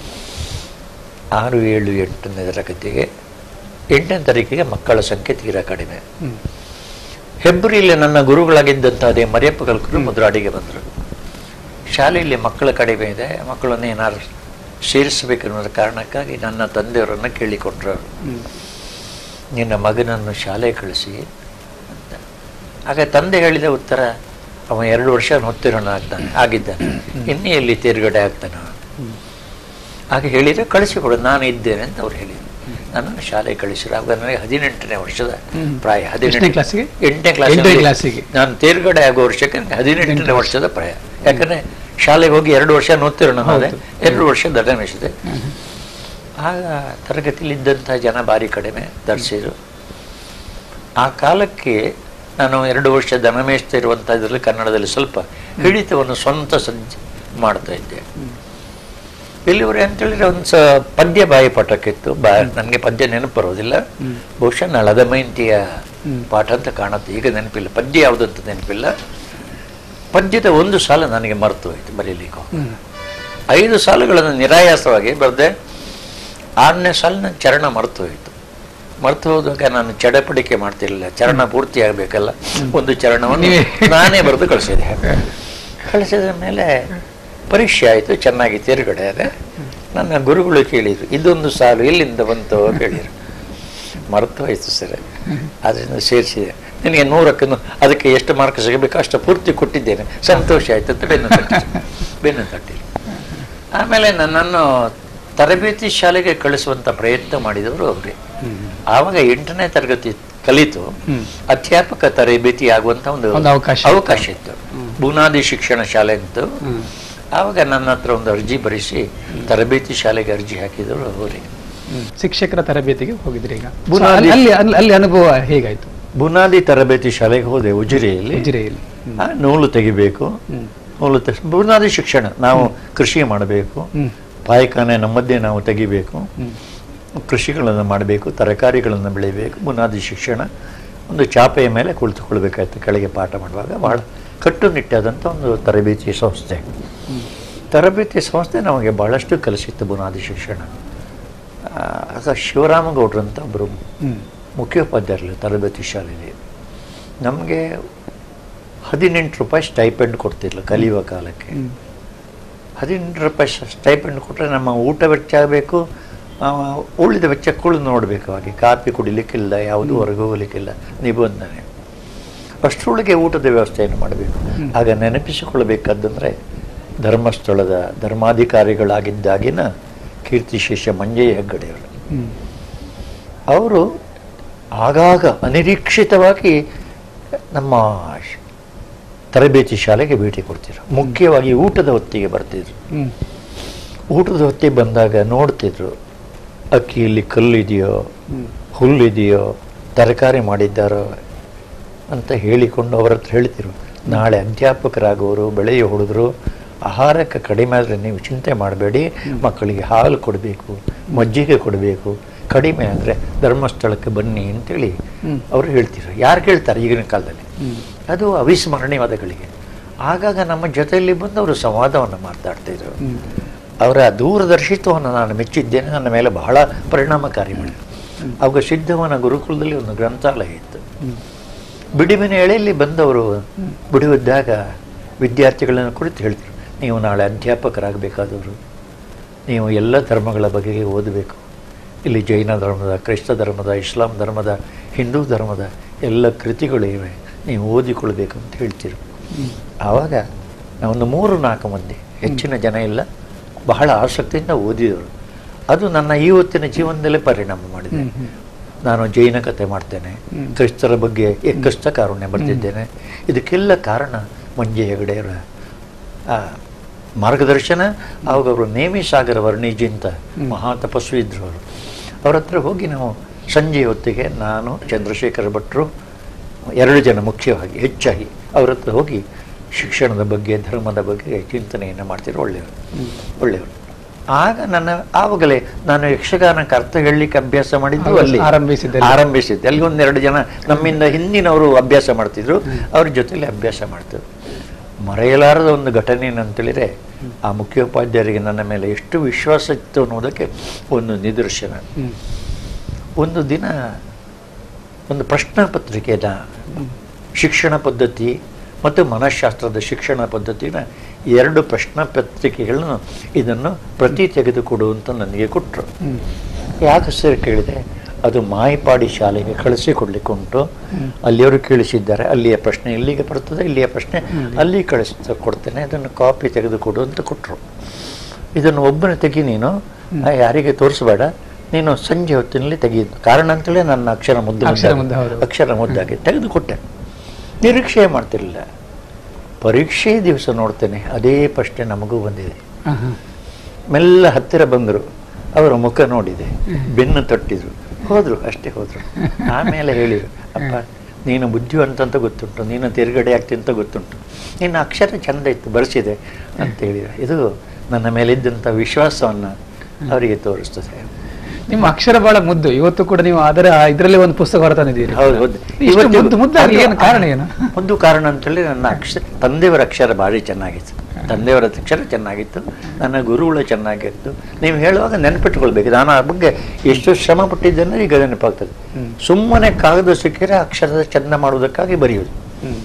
ಆರು ಏಳು ಎಂಟನೇ ತರಗತಿಗೆ ಎಂಟನೇ ತರಗತಿಗೆ ಮಕ್ಕಳ ಸಂಖ್ಯೆ ತೀರಾ ಕಡಿಮೆ ಹ್ಮ್ ಹೆಬ್ರಿಯಲ್ಲಿ ನನ್ನ ಗುರುಗಳಾಗಿದ್ದಂಥ ಅದೇ ಮರಿಯಪ್ಪ ಕಲ್ಕರು ಮುದ್ರಾಡಿಗೆ ಬಂದರು ಶಾಲೆಯಲ್ಲಿ ಮಕ್ಕಳ ಕಡಿಮೆ ಇದೆ ಮಕ್ಕಳನ್ನು ಏನಾದ್ರು ಸೇರಿಸಬೇಕೆನ್ನುವ ಕಾರಣಕ್ಕಾಗಿ ನನ್ನ ತಂದೆಯವರನ್ನು ಕೇಳಿಕೊಂಡ್ರು ಅವರು. ಹ್ಮ್ ನಿನ್ನ ಮಗನನ್ನು ಶಾಲೆ ಕಳಿಸಿ ಅಂತ ಆಗ ತಂದೆ ಹೇಳಿದ ಉತ್ತರ ಅವ ಎರಡು ವರ್ಷ ಉತ್ತೀರ್ಣ ಆಗ್ತಾನೆ ಆಗಿದ್ದಾನೆ ಇನ್ನೇ ಎಲ್ಲಿ ತೇರ್ಗಡೆ ಆಗ್ತಾನೆ ಅವ. ಹಾಗೆ ಹೇಳಿದರೆ ಕಳಿಸಿಕೊಡು ನಾನು ಇದ್ದೇನೆ ಅಂತ ಅವ್ರು ಹೇಳಿದರು ನನ್ನನ್ನು ಶಾಲೆ ಕಳಿಸಿರು ಆಗ ನನಗೆ ಹದಿನೆಂಟನೇ ವರ್ಷದ ಹ್ಮ್. ಪ್ರಾಯ ಎಷ್ಟನೇ ಕ್ಲಾಸಿಗೆ? ಎಂಟನೇ ಎಂಟನೇ ಕ್ಲಾಸ್ ಕ್ಲಾಸಿಗೆ. ನಾನು ತೇರ್ಗಡೆ ಆಗೋ ವರ್ಷಕ್ಕೆ ನನಗೆ ಹದಿನೆಂಟನೇ ವರ್ಷದ ಪ್ರಾಯ ಯಾಕಂದ್ರೆ ಶಾಲೆಗೆ ಹೋಗಿ ಎರಡು ವರ್ಷ ಉತ್ತೀರ್ಣ ಹೋದೆ ಹೌದು. ಎರಡು ವರ್ಷ ದಡಮಿಸಿದೆ ಆಗ ತರಗತಿಲಿದ್ದಂಥ ಜನ ಭಾರಿ ಕಡಿಮೆ ಧರಿಸಿದ್ರು ಆ ಕಾಲಕ್ಕೆ ನಾನು ಎರಡು ವರ್ಷ ದನ ಮೇಯಿಸ್ತಾ ಇರುವಂಥ ಇದರಲ್ಲಿ ಕನ್ನಡದಲ್ಲಿ ಸ್ವಲ್ಪ ಹಿಡಿತವನ್ನು ಸ್ವಂತ ಸಜ್ಜ ಮಾಡ್ತಾ ಇದ್ದೆ ಎಲ್ಲಿವರೆ ಅಂತೇಳಿದ್ರೆ ಒಂದು ಸ ಪದ್ಯ ಬಾಯಿ ಪಾಠಕ್ಕಿತ್ತು ಬಾ ನನಗೆ ಪದ್ಯ ನೆನಪು ಬರೋದಿಲ್ಲ ಬಹುಶಃ ನಳದ ಮೈಂತಿಯ ಪಾಠ ಅಂತ ಕಾಣುತ್ತೆ ಈಗ ನೆನಪಿಲ್ಲ ಪದ್ಯ ಯಾವುದು ಅಂತ ನೆನಪಿಲ್ಲ ಪದ್ಯದ ಒಂದು ಸಾಲ ನನಗೆ ಮರೆತು ಹೋಯ್ತು ಬರೀಲಿಕ್ಕೆ ಹ್ಮ್ ಐದು ಸಾಲುಗಳನ್ನು ನಿರಾಯಾಸವಾಗಿ ಬರೆದೆ ಆರನೇ ಸಾಲಿನ ಚರಣ ಮರೆತು ಹೋಯಿತು ಮರೆತು ಹೋದಾಗ ನಾನು ಚಡಪಡಿಕೆ ಮಾಡ್ತಿರ್ಲಿಲ್ಲ ಚರಣ ಪೂರ್ತಿ ಆಗಬೇಕಲ್ಲ ಒಂದು ಚರಣವನ್ನು ನೀವೇ- ನಾನೇ ಬರೆದು ಕಳಿಸಿದೆ ಕಳಿಸಿದ ಮೇಲೆ ಪರೀಕ್ಷೆ ಆಯಿತು ಚೆನ್ನಾಗಿ ತೇರ್ಗಡೆ ಆದೆ ನನ್ನ ಗುರುಗಳು ಕೇಳಿದರು ಇದೊಂದು ಸಾಲು ಎಲ್ಲಿಂದ ಬಂತು ಕೇಳಿದರು ಮರೆತು ಹೋಯ್ತು ಸರ್ ಅದರಿಂದ ಸೇರಿಸಿದೆ ನಿನಗೆ ನೂರಕ್ಕೆ ನೂ- ಅದಕ್ಕೆ ಎಷ್ಟು ಮಾರ್ಕ್ ಸಿಗಬೇಕು ಅಷ್ಟು ಪೂರ್ತಿ ಕೊಟ್ಟಿದ್ದೇನೆ ಸಂತೋಷ ಆಯ್ತು ಅಂತ ಬೆನ್ನು ತಟ್ಟಿದ್ರು ಬೆನ್ನು ತಟ್ಟಿರು ಆಮೇಲೆ ನನ್ನನ್ನು ತರಬೇತಿ ಶಾಲೆಗೆ ಕಳಿಸುವಂತ ಪ್ರಯತ್ನ ಮಾಡಿದವರು ಅವರೇ ಆವಾಗ ಎಂಟನೇ ತರಗತಿ ಕಲಿತು ಹ್ಮ್. ಅಧ್ಯಾಪಕ ತರಬೇತಿ ಆಗುವಂತ ಒಂದು ಒಂದು ಅವಕಾಶ ಇತ್ತು. ಅವಕಾಶ ಇತ್ತು ಬುನಾದಿ ಶಿಕ್ಷಣ ಶಾಲೆ ಅಂತು ಹ್ಮ್ ಆವಾಗ ನನ್ನ ಹತ್ರ ಒಂದು ಅರ್ಜಿ ಬರೆಸಿ ತರಬೇತಿ ಶಾಲೆಗೆ ಅರ್ಜಿ ಹಾಕಿದವರು ಅವರೇ ಹ್ಮ್. ಶಿಕ್ಷಕರ ತರಬೇತಿಗೆ ಹೋಗಿದ್ರಿ ಈಗ ಬುನಾದಿ- ಅಲ್ಲಿ ಅಲ್ಲಿ ಅಲ್ಲಿ ಅನುಭವ ಹೇಗಾಯ್ತು ಬುನಾದಿ ತರಬೇತಿ ಶಾಲೆಗೆ ಹೋದೆ ಉಜಿರೆಯಲ್ಲಿ ಉಜಿರೆಯಲ್ಲಿ ಆ, ನೂಲು ತೆಗಿಬೇಕು ಹ್ಮ್. ನೂಲು ತೆಗ್ ಬುನಾದಿ ಶಿಕ್ಷಣ ನಾವು ಕೃಷಿ ಮಾಡಬೇಕು ಹ್ಮ್. ಪಾಯಖಾನೆ ನಮ್ಮದೇ ನಾವು ತೆಗಿಬೇಕು ಹ್ಮ್. ಕೃಷಿಗಳನ್ನು ಮಾಡಬೇಕು ತರಕಾರಿಗಳನ್ನು ಬೆಳಿಬೇಕು ಬುನಾದಿ ಶಿಕ್ಷಣ ಒಂದು ಚಾಪೆಯ ಮೇಲೆ ಕುಳಿತುಕೊಳ್ಬೇಕಾಯ್ತು ಕೆಳಗೆ ಪಾಠ ಮಾಡುವಾಗ ಬಹಳ ಕಟ್ಟುನಿಟ್ಟಾದಂಥ ಒಂದು ತರಬೇತಿ ಸಂಸ್ಥೆ ತರಬೇತಿ ಸಂಸ್ಥೆ ನಮಗೆ ಬಹಳಷ್ಟು ಕಲಿಸಿತ್ತು ಬುನಾದಿ ಶಿಕ್ಷಣ ಆ, ಆಗ ಶಿವರಾಮಗೌಡ್ರು ಅಂತ ಒಬ್ಬರು ಹ್ಮ್. ಮುಖ್ಯೋಪಾಧ್ಯಾಯರಲ್ಲಿ ತರಬೇತಿ ಶಾಲೆಯಲ್ಲಿ ನಮಗೆ ಹದಿನೆಂಟು ರೂಪಾಯಿ ಸ್ಟೈಪೆಂಡ್ ಕೊಡ್ತಿರ್ಲು ಕಲಿಯುವ ಕಾಲಕ್ಕೆ ಹ್ಮ್. ಹದಿನೆಂಟು ರೂಪಾಯಿ ಸ್ಟೈಪೆಂಡ್ ಕೊಟ್ಟರೆ ನಮ್ಮ ಊಟ ವೆಚ್ಚ ಆಗಬೇಕು ಆ, ಉಳಿದ ವೆಚ್ಚಕ್ಕೂ ನೋಡಬೇಕು ಹಾಗೆ ಕಾಫಿ ಕುಡಿಲಿಕ್ಕಿಲ್ಲ ಯಾವುದು ಹೊರಗೆ ಹೋಗ್ಲಿಕ್ಕಿಲ್ಲ ನಿಬಂಧನೆ ಅಷ್ಟರೊಳಗೆ ಊಟದ ವ್ಯವಸ್ಥೆಯನ್ನು ಮಾಡಬೇಕು ಆಗ ನೆನಪಿಸಿಕೊಳ್ಳಬೇಕಾದಂದರೆ ಧರ್ಮಸ್ಥಳದ ಧರ್ಮಾಧಿಕಾರಿಗಳಾಗಿದ್ದಾಗಿನ ಕೀರ್ತಿಶೇಷ ಮಂಜಯ್ಯ ಹೆಗ್ಗಡೆಯವರು ಹ್ಮ್. ಅವರು ಆಗಾಗ ಅನಿರೀಕ್ಷಿತವಾಗಿ ನಮ್ಮ ಶ- ತರಬೇತಿ ಶಾಲೆಗೆ ಭೇಟಿ ಕೊಡ್ತಿದ್ರು ಮುಖ್ಯವಾಗಿ ಊಟದ ಹೊತ್ತಿಗೆ ಬರ್ತಿದ್ರು ಹ್ಮ್. ಊಟದ ಹೊತ್ತಿಗೆ ಬಂದಾಗ ನೋಡ್ತಿದ್ರು ಅಕ್ಕಿಯಲ್ಲಿ ಕಲ್ಲಿದೆಯೋ ಹ್ಮ್. ಹುಲ್ಲಿದೆಯೋ ತರಕಾರಿ ಮಾಡಿದ್ದಾರೋ ಅಂತ ಹೇಳಿಕೊಂಡು ಅವರ ಹತ್ರ ಹೇಳ್ತಿರು ನಾಳೆ ಅಧ್ಯಾಪಕರಾಗೋರು ಬೆಳೆಯ ಹುಡುಗರು ಆಹಾರಕ್ಕೆ ಕಡಿಮೆ ಆದರೆ ನೀವು ಚಿಂತೆ ಮಾಡಬೇಡಿ ಮಕ್ಕಳಿಗೆ ಹಾಲು ಕೊಡಬೇಕು ಮಜ್ಜಿಗೆ ಕೊಡಬೇಕು ಕಡಿಮೆ ಆದರೆ ಧರ್ಮಸ್ಥಳಕ್ಕೆ ಬನ್ನಿ ಅಂತೇಳಿ ಹ್ಮ್. ಅವರು ಹೇಳ್ತಿದ್ರು ಯಾರು ಕೇಳ್ತಾರೆ ಈಗಿನ ಕಾಲದಲ್ಲಿ ಹ್ಮ್. ಅದು ಅವಿಸ್ಮರಣೀಯವಾದಗಳಿಗೆ ಆಗಾಗ ನಮ್ಮ ಜೊತೆಯಲ್ಲಿ ಬಂದು ಅವರು ಸಂವಾದವನ್ನು ಮಾತಾಡ್ತಿದ್ರು ಹ್ಮ್. ಅವರ ದೂರದರ್ಶಿತ್ವವನ್ನು ನಾನು ಮೆಚ್ಚಿದ್ದೇನೆ ನನ್ನ ಮೇಲೆ ಬಹಳ ಪರಿಣಾಮಕಾರಿ ಮಾಡಿದೆ ಅವಾಗ ಸಿದ್ಧವನ ಗುರುಕುಲದಲ್ಲಿ ಒಂದು ಗ್ರಂಥಾಲಯ ಇತ್ತು ಹ್ಮ್. ಬಿಡಿಮಿನ ಎಳೆಯಲ್ಲಿ ಬಂದವರು ಬಿಡುವಿದ್ದಾಗ ವಿದ್ಯಾರ್ಥಿಗಳನ್ನು ಕುರಿತು ಹೇಳ್ತಿದ್ರು ನೀವು ನಾಳೆ ಅಧ್ಯಾಪಕರಾಗಬೇಕಾದವರು ನೀವು ಎಲ್ಲ ಧರ್ಮಗಳ ಬಗೆಗೆ ಓದಬೇಕು ಇಲ್ಲಿ ಜೈನ ಧರ್ಮದ ಕ್ರೈಸ್ತ ಧರ್ಮದ ಇಸ್ಲಾಂ ಧರ್ಮದ ಹಿಂದೂ ಧರ್ಮದ ಎಲ್ಲ ಕೃತಿಗಳು ಇವೆ ನೀವು ಓದಿಕೊಳ್ಬೇಕು ಅಂತ ಹೇಳ್ತಿರು ಆವಾಗ ನಾವೊಂದು ಮೂರು ನಾಲ್ಕು ಮಂದಿ ಹೆಚ್ಚಿನ ಜನ ಇಲ್ಲ ಬಹಳ ಆಸಕ್ತಿಯಿಂದ ಓದಿದವರು ಅದು ನನ್ನ ಈ ಹೊತ್ತಿನ ಜೀವನದಲ್ಲೇ ಪರಿಣಾಮ ಮಾಡಿದೆ ಹ್ಮ್, ಹ್ಮ್. ನಾನು ಜೈನ ಕಥೆ ಮಾಡ್ತೇನೆ ಹ್ಮ್. ಕ್ರಿಸ್ತರ ಬಗ್ಗೆ ಎಕ್ಕಸ್ತ ಕಾರುಣ್ಯ ಬರೆದಿದ್ದೇನೆ ಇದಕ್ಕೆಲ್ಲ ಕಾರಣ ಮಂಜೆ ಹೆಗಡೆಯವರ ಆ, ಮಾರ್ಗದರ್ಶನ ಆವಾಗ ಅವರು ನೇಮಿಸಾಗರ ವರ್ಣಿಜಿ ಅಂತ ಹ್ಮ್. ಮಹಾ ತಪಸ್ವಿ ಇದ್ರು ಅವರು ಅವ್ರ ಹತ್ರ ಹೋಗಿ ನಾವು ಸಂಜೆ ಹೊತ್ತಿಗೆ ನಾನು ಚಂದ್ರಶೇಖರ ಭಟ್ರು ಎರಡು ಜನ ಮುಖ್ಯವಾಗಿ ಹೆಚ್ಚಾಗಿ ಅವ್ರ ಹತ್ರ ಹೋಗಿ ಶಿಕ್ಷಣದ ಬಗ್ಗೆ ಧರ್ಮದ ಬಗ್ಗೆ ಚಿಂತನೆಯನ್ನು ಮಾಡ್ತಿದ್ರು ಒಳ್ಳೆಯವರು ಒಳ್ಳೆಯವರು ಆಗ ನನ್ನ ಆವಾಗಲೇ ನಾನು ಯಕ್ಷಗಾನಕ್ಕೆ ಅರ್ಥ ಹೇಳಲಿಕ್ಕೆ ಅಭ್ಯಾಸ ಮಾಡಿದ್ದು ಹೌದು, ಅಲ್ಲಿ ಆರಂಭಿಸಿದ್ದೆಲ್ಲ. ಆರಂಭಿಸಿದ್ದೆ ಅಲ್ಲಿ ಒಂದೆರಡು ಜನ ನಮ್ಮಿಂದ ಹಿಂದಿನವರು ಅಭ್ಯಾಸ ಮಾಡ್ತಿದ್ರು ಅವ್ರ ಜೊತೆಲಿ ಅಭ್ಯಾಸ ಮಾಡ್ತಿದ್ರು ಮರೆಯಲಾರದ ಒಂದು ಘಟನೆ ಏನಂತೇಳಿದ್ರೆ ಆ ಮುಖ್ಯೋಪಾಧ್ಯಾಯರಿಗೆ ನನ್ನ ಮೇಲೆ ಎಷ್ಟು ವಿಶ್ವಾಸ ಇತ್ತು ಅನ್ನೋದಕ್ಕೆ ಒಂದು ನಿದರ್ಶನ ಹ್ಮ್. ಒಂದು ದಿನ ಒಂದು ಪ್ರಶ್ನಾ ಪತ್ರಿಕೆನ ಶಿಕ್ಷಣ ಪದ್ಧತಿ ಮತ್ತು ಮನಃಶಾಸ್ತ್ರದ ಶಿಕ್ಷಣ ಪದ್ಧತಿನ ಎರಡು ಪ್ರಶ್ನಾ ಪತ್ರಿಕೆಗಳನ್ನು ಇದನ್ನು ಪ್ರತಿ ತೆಗೆದುಕೊಡು ಅಂತ ನನಗೆ ಕೊಟ್ಟರು ಹ್ಮ್. ಯಾಕೆ ಸರ್ ಕೇಳಿದೆ ಅದು ಮಾಯಿಪಾಡಿ ಶಾಲೆಗೆ ಕಳಿಸಿಕೊಡ್ಲಿಕ್ಕೆ ಉಂಟು ಅಲ್ಲಿಯವರು ಕೇಳಿಸಿದ್ದಾರೆ ಅಲ್ಲಿಯ ಪ್ರಶ್ನೆ ಇಲ್ಲಿಗೆ ಬರ್ತದೆ ಇಲ್ಲಿಯ ಪ್ರಶ್ನೆ ಅಲ್ಲಿ ಕಳಿಸ್ ಕೊಡ್ತೇನೆ ಅದನ್ನು ಕಾಪಿ ತೆಗೆದುಕೊಡು ಅಂತ ಕೊಟ್ಟರು ಇದನ್ನು ಒಬ್ಬನೇ ತೆಗಿ ನೀನು ಆ, ಯಾರಿಗೆ ತೋರಿಸಬೇಡ ನೀನು ಸಂಜೆ ಹೊತ್ತಿನಲ್ಲಿ ತೆಗೆಯಿದ್ದು ಕಾರಣ ಅಂತೇಳಿ ನನ್ನ ಅಕ್ಷರ ಮುದ್ದು ಅಕ್ಷರ ಮುದ್ದಾಗಿ- ಮುದ್ದು, ಹೌದು. ಅಕ್ಷರ ಮುದ್ದಾಗಿ ತೆಗೆದುಕೊಟ್ಟೆ ನಿರೀಕ್ಷೆ ಮಾಡ್ತಿರಲಿಲ್ಲ ಪರೀಕ್ಷೆ ದಿವಸ ನೋಡ್ತೇನೆ ಅದೇ ಪ್ರಶ್ನೆ ನಮಗೂ ಬಂದಿದೆ ಹ, ಹ. ಮೆಲ್ಲ ಹತ್ತಿರ ಬಂದರು ಅವರ ಮುಖ ನೋಡಿದೆ ಬೆನ್ನು ತಟ್ಟಿದ್ರು ಹೋದ್ರು ಅಷ್ಟೇ ಹೋದ್ರು ಆಮೇಲೆ ಹೇಳಿದ್ರು ಅಪ್ಪ ನೀನು ಬುದ್ಧಿವಂತ ಅಂತ ಗೊತ್ತುಂಟು ನೀನು ತಿರುಗಡೆ ಆಗ್ತಿ ಅಂತ ಗೊತ್ತುಂಟು ನಿನ್ನ ಅಕ್ಷರ ಚಂದ ಇತ್ತು ಬರೆಸಿದೆ ಅಂತ ಹೇಳಿದ್ರು ಇದು ನನ್ನ ಮೇಲಿದ್ದಂಥ ವಿಶ್ವಾಸವನ್ನು ಅವರಿಗೆ ತೋರಿಸ್ತದೆ ನಿಮ್ಮ ಅಕ್ಷರ ಬಹಳ ಮುದ್ದು ಇವತ್ತು ಕೂಡ ನೀವು ಅದರ ಇದರಲ್ಲಿ ಒಂದು ಪುಸ್ತಕ ಹೊರತಂದಿದ್ದೀರಿ ಹೌದು ಹೌದು ಇಷ್ಟು ಇವತ್ತು- ಮುದ್ದು ಮುದ್ದಾಗಿ ಏನು ಕಾರಣ ಏನು ಒಂದು ಕಾರಣ ಅಂತೇಳಿ ನನ್ನ ಅಕ್ಷರ ತಂದೆಯವರ ಅಕ್ಷರ ಭಾರಿ ಚೆನ್ನಾಗಿತ್ತು ತಂದೆಯವರ ಅಕ್ಷರ ಚೆನ್ನಾಗಿತ್ತು ನನ್ನ ಗುರುಗಳು ಚೆನ್ನಾಗಿತ್ತು ನೀವು ಹೇಳುವಾಗ ನೆನಪಿಟ್ಕೊಳ್ಬೇಕು ನಾನು ಆ ಬಗ್ಗೆ ಎಷ್ಟು ಶ್ರಮ ಪಟ್ಟಿದ್ದೇನೆ ಈಗ ನೆನಪಾಗ್ತದೆ ಹ್ಮ್. ಸುಮ್ಮನೆ ಕಾಗದ ಸಿಕ್ಕಿದ್ರೆ ಅಕ್ಷರದ ಚಂದ ಮಾಡುವುದಕ್ಕಾಗಿ ಬರೆಯೋದು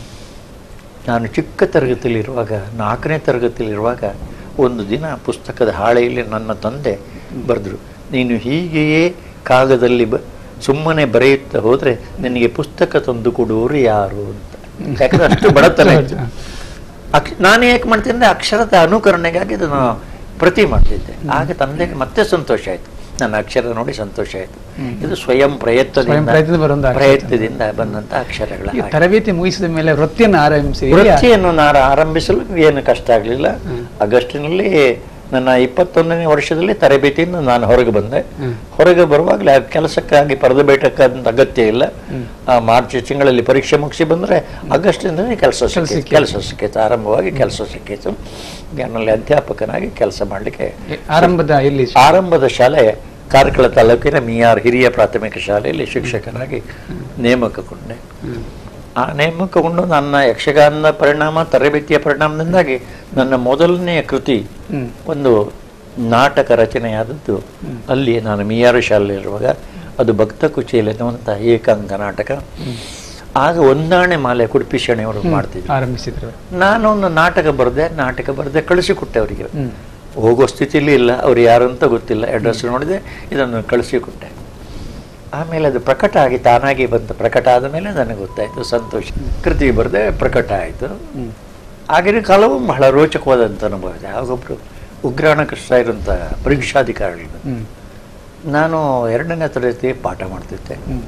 ನಾನು ಚಿಕ್ಕ ತರಗತಿಯಲ್ಲಿರುವಾಗ ನಾಲ್ಕನೇ ತರಗತಿಯಲ್ಲಿರುವಾಗ ಒಂದು ದಿನ ಪುಸ್ತಕದ ಹಾಳೆಯಲ್ಲಿ ನನ್ನ ತಂದೆ ಬರೆದ್ರು ನೀನು ಹೀಗೆಯೇ ಕಾಗದಲ್ಲಿ ಬ ಸುಮ್ಮನೆ ಬರೆಯುತ್ತಾ ಹೋದರೆ ನಿನಗೆ ಪುಸ್ತಕ ತಂದು ಕೊಡುವವರು ಯಾರು ಅಂತ ಯಾಕಂದ್ರೆ ಅಷ್ಟು ಬಡತನ ಇತ್ತು ಅಕ್ಷ ನಾನು ಯಾಕೆ ಮಾಡ್ತೀನಿ ಅಂದ್ರೆ ಅಕ್ಷರದ ಅನುಕರಣೆಗಾಗಿ ಅದನ್ನು ಪ್ರತಿ ಮಾಡ್ತಿದ್ದೆ ಆಗ ತಂದೆಗೆ ಮತ್ತೆ ಸಂತೋಷ ಆಯಿತು ನನ್ನ ಅಕ್ಷರ ನೋಡಿ ಸಂತೋಷ ಆಯಿತು ಇದು ಸ್ವಯಂ ಸ್ವಯಂ ಪ್ರಯತ್ನದಿಂದ ಪ್ರಯತ್ನದಿಂದ ಬರುವಂತ ಅಕ್ಷರ. ಪ್ರಯತ್ನದಿಂದ ಬಂದಂತ ಅಕ್ಷರಗಳ ಈ ಹಾಗೆ. ತರಬೇತಿ ಮುಗಿಸಿದ ಮೇಲೆ ವೃತ್ತಿಯನ್ನು ಆರಂಭಿಸಿ ವೃತ್ತಿಯನ್ನು ನಾನು ಆರಂಭಿಸಲು ಏನು ಕಷ್ಟ ಆಗಲಿಲ್ಲ ಆಗಸ್ಟಿನಲ್ಲಿ ನನ್ನ ಇಪ್ಪತ್ತೊಂದನೇ ವರ್ಷದಲ್ಲಿ ತರಬೇತಿಯಿಂದ ನಾನು ಹೊರಗೆ ಬಂದೆ ಹ್ಮ್. ಹೊರಗೆ ಬರುವಾಗಲೇ ಆ ಕೆಲಸಕ್ಕಾಗಿ ಪರದಬೇಟಕ್ಕಂತ ಅಗತ್ಯ ಇಲ್ಲ ಆ ಮಾರ್ಚ್ ತಿಂಗಳಲ್ಲಿ ಪರೀಕ್ಷೆ ಮುಗಿಸಿ ಬಂದರೆ ಆಗಸ್ಟಿಂದಲೇ ಕೆಲಸ ಸಿಕ್ಕಿತು ಸಿಕ್ಕಿತು. ಕೆಲಸ ಸಿಕ್ಕಿತು ಆರಂಭವಾಗಿ ಕೆಲಸ ಸಿಕ್ಕಿತು ನಾನಲ್ಲಿ ಅಧ್ಯಾಪಕನಾಗಿ ಕೆಲಸ ಮಾಡಲಿಕ್ಕೆ ಎ- ಆರಂಭದ ಎಲ್ಲಿ ಆರಂಭದ ಶಾಲೆ ಕಾರ್ಕಳ ತಾಲೂಕಿನ ಮಿಯಾರ್ ಹಿರಿಯ ಪ್ರಾಥಮಿಕ ಶಾಲೆಯಲ್ಲಿ ಶಿಕ್ಷಕನಾಗಿ ನೇಮಕಗೊಂಡೆ ಹ್ಮ್. ಆ ನೇಮಕಗೊಂಡು ನನ್ನ ಯಕ್ಷಗಾನದ ಪರಿಣಾಮ ತರಬೇತಿಯ ಪರಿಣಾಮದಿಂದಾಗಿ ನನ್ನ ಮೊದಲನೆಯ ಕೃತಿ ಹ್ಮ್. ಒಂದು ನಾಟಕ ರಚನೆಯಾದದ್ದು ಅಲ್ಲಿ ನಾನು ಮಿಯಾರು ಶಾಲೆಯಲ್ಲಿರುವಾಗ ಅದು ಭಕ್ತ ಕುಚೇಲಿ ಅನ್ನುವಂಥ ಏಕಾಂಗ ನಾಟಕ ಆಗ ಒಂದಾಣೆ ಮಾಲೆ ಕುಡುಪಿ ಶೆಣೆಯವರು ಮಾಡ್ತಿದ್ರು ಆರಂಭಿಸಿದ್ರು ನಾನು ಒಂದು ನಾಟಕ ಬರೆದೆ ನಾಟಕ ಬರೆದೆ ಕಳಿಸಿಕೊಟ್ಟೆ ಅವರಿಗೆ ಹ್ಮ್. ಹೋಗೋ ಸ್ಥಿತಿಲಿ ಇಲ್ಲ ಅವ್ರು ಯಾರು ಅಂತ ಗೊತ್ತಿಲ್ಲ ಅಡ್ರೆಸ್ ನೋಡಿದೆ ಇದನ್ನು ಕಳಿಸಿಕೊಟ್ಟೆ ಆಮೇಲೆ ಅದು ಪ್ರಕಟ ಆಗಿ ತಾನಾಗಿ ಬಂತು ಪ್ರಕಟ ಆದ ಮೇಲೆ ನನಗೆ ಗೊತ್ತಾಯಿತು ಸಂತೋಷ ಕೃತಿ ಬರೆದೆ ಪ್ರಕಟ ಆಯಿತು ಹ್ಮ್. ಆಗಿನ ಕಾಲವು ಬಹಳ ರೋಚಕವಾದಂಥ ಅನುಭವ ಇದೆ ಆಗೊಬ್ಬರು ಉಗ್ರಾಣ ಕೃಷ್ಣ ಇರುವಂಥ ಪರೀಕ್ಷಾಧಿಕಾರಿಗಳು ಹ್ಮ್. ನಾನು ಎರಡನೇ ತರಗತಿ ಪಾಠ ಮಾಡ್ತಿದ್ದೆ ಹ್ಮ್.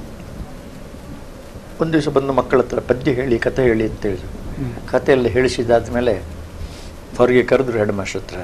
ಒಂದು ದಿವಸ ಬಂದು ಮಕ್ಕಳ ಹತ್ರ ಪದ್ಯ ಹೇಳಿ ಕಥೆ ಹೇಳಿ ಅಂತ ಹೇಳಿದ್ರು ಕಥೆಯಲ್ಲಿ ಹೇಳಿಸಿದಾದ್ಮೇಲೆ ಹೊರಗೆ ಕರೆದ್ರು ಹೆಡ್ ಮಾಸ್ಟರ್ ಹತ್ರ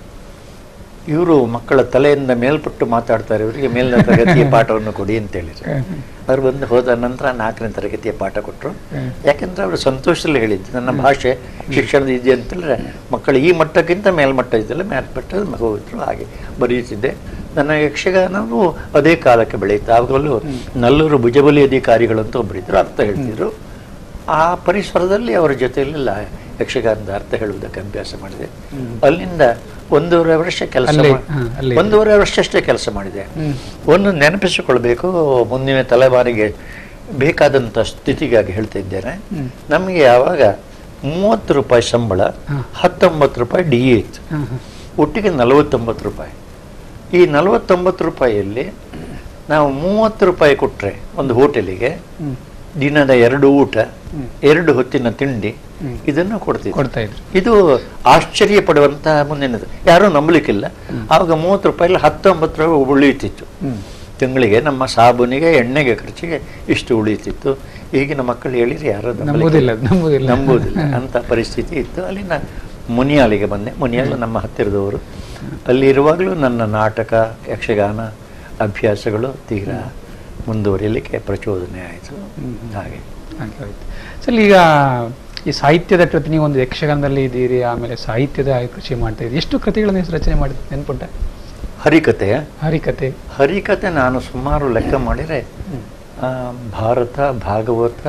ಇವರು ಮಕ್ಕಳ ತಲೆಯಿಂದ ಮೇಲ್ಪಟ್ಟು ಮಾತಾಡ್ತಾರೆ ಇವರಿಗೆ ಮೇಲಿನ ತರಗತಿಯ ಪಾಠವನ್ನು ಕೊಡಿ ಅಂತ ಹೇಳಿದ್ರು ಅವ್ರು ಬಂದು ಹೋದ ನಂತರ ನಾಲ್ಕನೇ ತರಗತಿಯ ಪಾಠ ಕೊಟ್ಟರು ಯಾಕೆಂದ್ರೆ ಅವರು ಸಂತೋಷದಲ್ಲಿ ಹೇಳಿದ್ದು ನನ್ನ ಭಾಷೆ ಶಿಕ್ಷಣದ ಇದೆ ಅಂತಂದ್ರೆ ಮಕ್ಕಳು ಈ ಮಟ್ಟಕ್ಕಿಂತ ಮೇಲ್ಮಟ್ಟ ಇದೆಯಲ್ಲ ಮೇಲ್ಮಟ್ಟದ ಹೋಗಿದ್ರು ಹಾಗೆ ಬರೆಯುತ್ತಿದ್ದೆ ನನ್ನ ಯಕ್ಷಗಾನವು ಅದೇ ಕಾಲಕ್ಕೆ ಬೆಳೆಯಿತು ಆವಾಗಲೂ ನಲ್ಲೂರು ಭುಜಬಲಿ ಅಧಿಕಾರಿಗಳು ಅಂತ ಒಬ್ಬರಿದ್ರು ಅರ್ಥ ಹೇಳ್ತಿದ್ರು ಆ ಪರಿಸರದಲ್ಲಿ ಅವರ ಜೊತೆಯಲ್ಲೆಲ್ಲ ಯಕ್ಷಗಾನದ ಅರ್ಥ ಹೇಳುವುದಕ್ಕೆ ಅಭ್ಯಾಸ ಮಾಡಿದೆ ಅಲ್ಲಿಂದ ಒಂದೂವರೆ ವರ್ಷ ಕೆಲಸ ಅಲ್ಲೇ, ಮಾ- ಹಾ, ಅಲ್ಲೇ. ಒಂದೂವರೆ ವರ್ಷ ಅಷ್ಟೇ ಕೆಲಸ ಮಾಡಿದೆ ಹ್ಮ್. ಒಂದು ನೆನಪಿಸಿಕೊಳ್ಬೇಕು ಮುಂದಿನ ತಲೆಮಾರಿಗೆ ಬೇಕಾದಂಥ ಸ್ಥಿತಿಗಾಗಿ ಹೇಳ್ತಾ ಇದ್ದೇನೆ ಹ್ಮ್. ನಮಗೆ ಯಾವಾಗ ಮೂವತ್ತು ರೂಪಾಯಿ ಸಂಬಳ ಹಾ. ಹತ್ತೊಂಬತ್ತು ರೂಪಾಯಿ ಡಿ ಎ ಇತ್ತು ಹ್ಮ್. ಹ್ಮ್. ಒಟ್ಟಿಗೆ ನಲವತ್ತೊಂಬತ್ತು ರೂಪಾಯಿ ಈ ನಲವತ್ತೊಂಬತ್ತು ರೂಪಾಯಿಯಲ್ಲಿ ನಾವು ಮೂವತ್ತು ರೂಪಾಯಿ ಕೊಟ್ಟರೆ ಒಂದು ಹೋಟೆಲಿಗೆ ಹ್ಮ್. ದಿನದ ಎರಡು ಊಟ ಹ್ಮ್. ಎರಡು ಹೊತ್ತಿನ ತಿಂಡಿ ಹ್ಮ್. ಇದನ್ನು ಕೊಡ್ತೀವಿ ಕೊಡ್ತಾ ಇದ್ರು ಇದು ಆಶ್ಚರ್ಯ ಪಡುವಂತಹ ಮುಂದಿನದು ಯಾರೂ ನಂಬಲಿಕ್ಕಿಲ್ಲ ಆವಾಗ ಮೂವತ್ತು ರೂಪಾಯಿ ಹತ್ತೊಂಬತ್ತು ರೂಪಾಯಿ ಉಳಿಯುತ್ತಿತ್ತು ಹ್ಮ್. ತಿಂಗಳಿಗೆ ನಮ್ಮ ಸಾಬೂನಿಗೆ ಎಣ್ಣೆಗೆ ಖರ್ಚಿಗೆ ಇಷ್ಟು ಉಳಿಯುತ್ತಿತ್ತು ಈಗಿನ ಮಕ್ಕಳು ಹೇಳಿದ್ರೆ ಯಾರು ನಂಬುದಿಲ್ಲ ನಂಬುದಿಲ್ಲ ನಂಬುವುದಿಲ್ಲ ಅಂತ ಪರಿಸ್ಥಿತಿ ಇತ್ತು ಅಲ್ಲಿ ನಾನು ಮುನಿಯಾಲಿಗೆ ಬಂದೆ ಮುನಿಯಾಲು ನಮ್ಮ ಹತ್ತಿರದವರು ಅಲ್ಲಿ ಇರುವಾಗಲೂ ನನ್ನ ನಾಟಕ ಯಕ್ಷಗಾನ ಅಭ್ಯಾಸಗಳು ತೀರಾ ಮುಂದುವರಿಯಲಿಕ್ಕೆ ಪ್ರಚೋದನೆ ಆಯಿತು ಹಾಗೆ ಹಾಗೆ ಹೋಯ್ತು. ಸರ್ ಈಗ ಈ ಸಾಹಿತ್ಯದ ಕೃತಿ ನೀವು ಒಂದು ಯಕ್ಷಗಾನದಲ್ಲಿ ಇದ್ದೀರಿ ಆಮೇಲೆ ಸಾಹಿತ್ಯದ ಕೃಷಿ ಮಾಡ್ತಾ ಇದ್ದೀರಿ ಎಷ್ಟು ಕೃತಿಗಳನ್ನು ಹೆಸರು ರಚನೆ ಮಾಡಿದ್ರೆ ನೆನ್ಪುಂಟ ಹರಿಕತೆ ಹರಿಕತೆ ಹರಿಕತೆ ನಾನು ಸುಮಾರು ಲೆಕ್ಕ ಮಾಡಿದರೆ ಆ, ಭಾರತ ಭಾಗವತ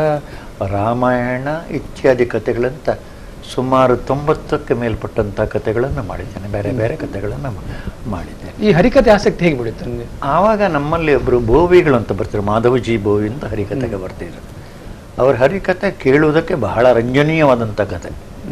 ರಾಮಾಯಣ ಇತ್ಯಾದಿ ಕಥೆಗಳಂತ ಸುಮಾರು ತೊಂಬತ್ತಕ್ಕೆ ಮೇಲ್ಪಟ್ಟಂಥ ಕಥೆಗಳನ್ನು ಮಾಡಿದ್ದೇನೆ ಬೇರೆ ಬೇರೆ ಕಥೆಗಳನ್ನು ಮಾಡಿದ್ದೇನೆ ಈ ಹರಿಕತೆ ಆಸಕ್ತಿ ಹೇಗೆ ಬಿಡುತ್ತೆ ನಿಮಗೆ ಆವಾಗ ನಮ್ಮಲ್ಲಿ ಒಬ್ಬರು ಬೋವಿಗಳು ಅಂತ ಬರ್ತಾರೆ ಮಾಧವಜಿ ಬೋವಿ ಅಂತ ಹರಿಕತೆಗೆ ಬರ್ತಿದ್ರು ಅವ್ರ ಹರಿಕತೆ ಕೇಳುವುದಕ್ಕೆ ಬಹಳ ರಂಜನೀಯವಾದಂಥ ಕತೆ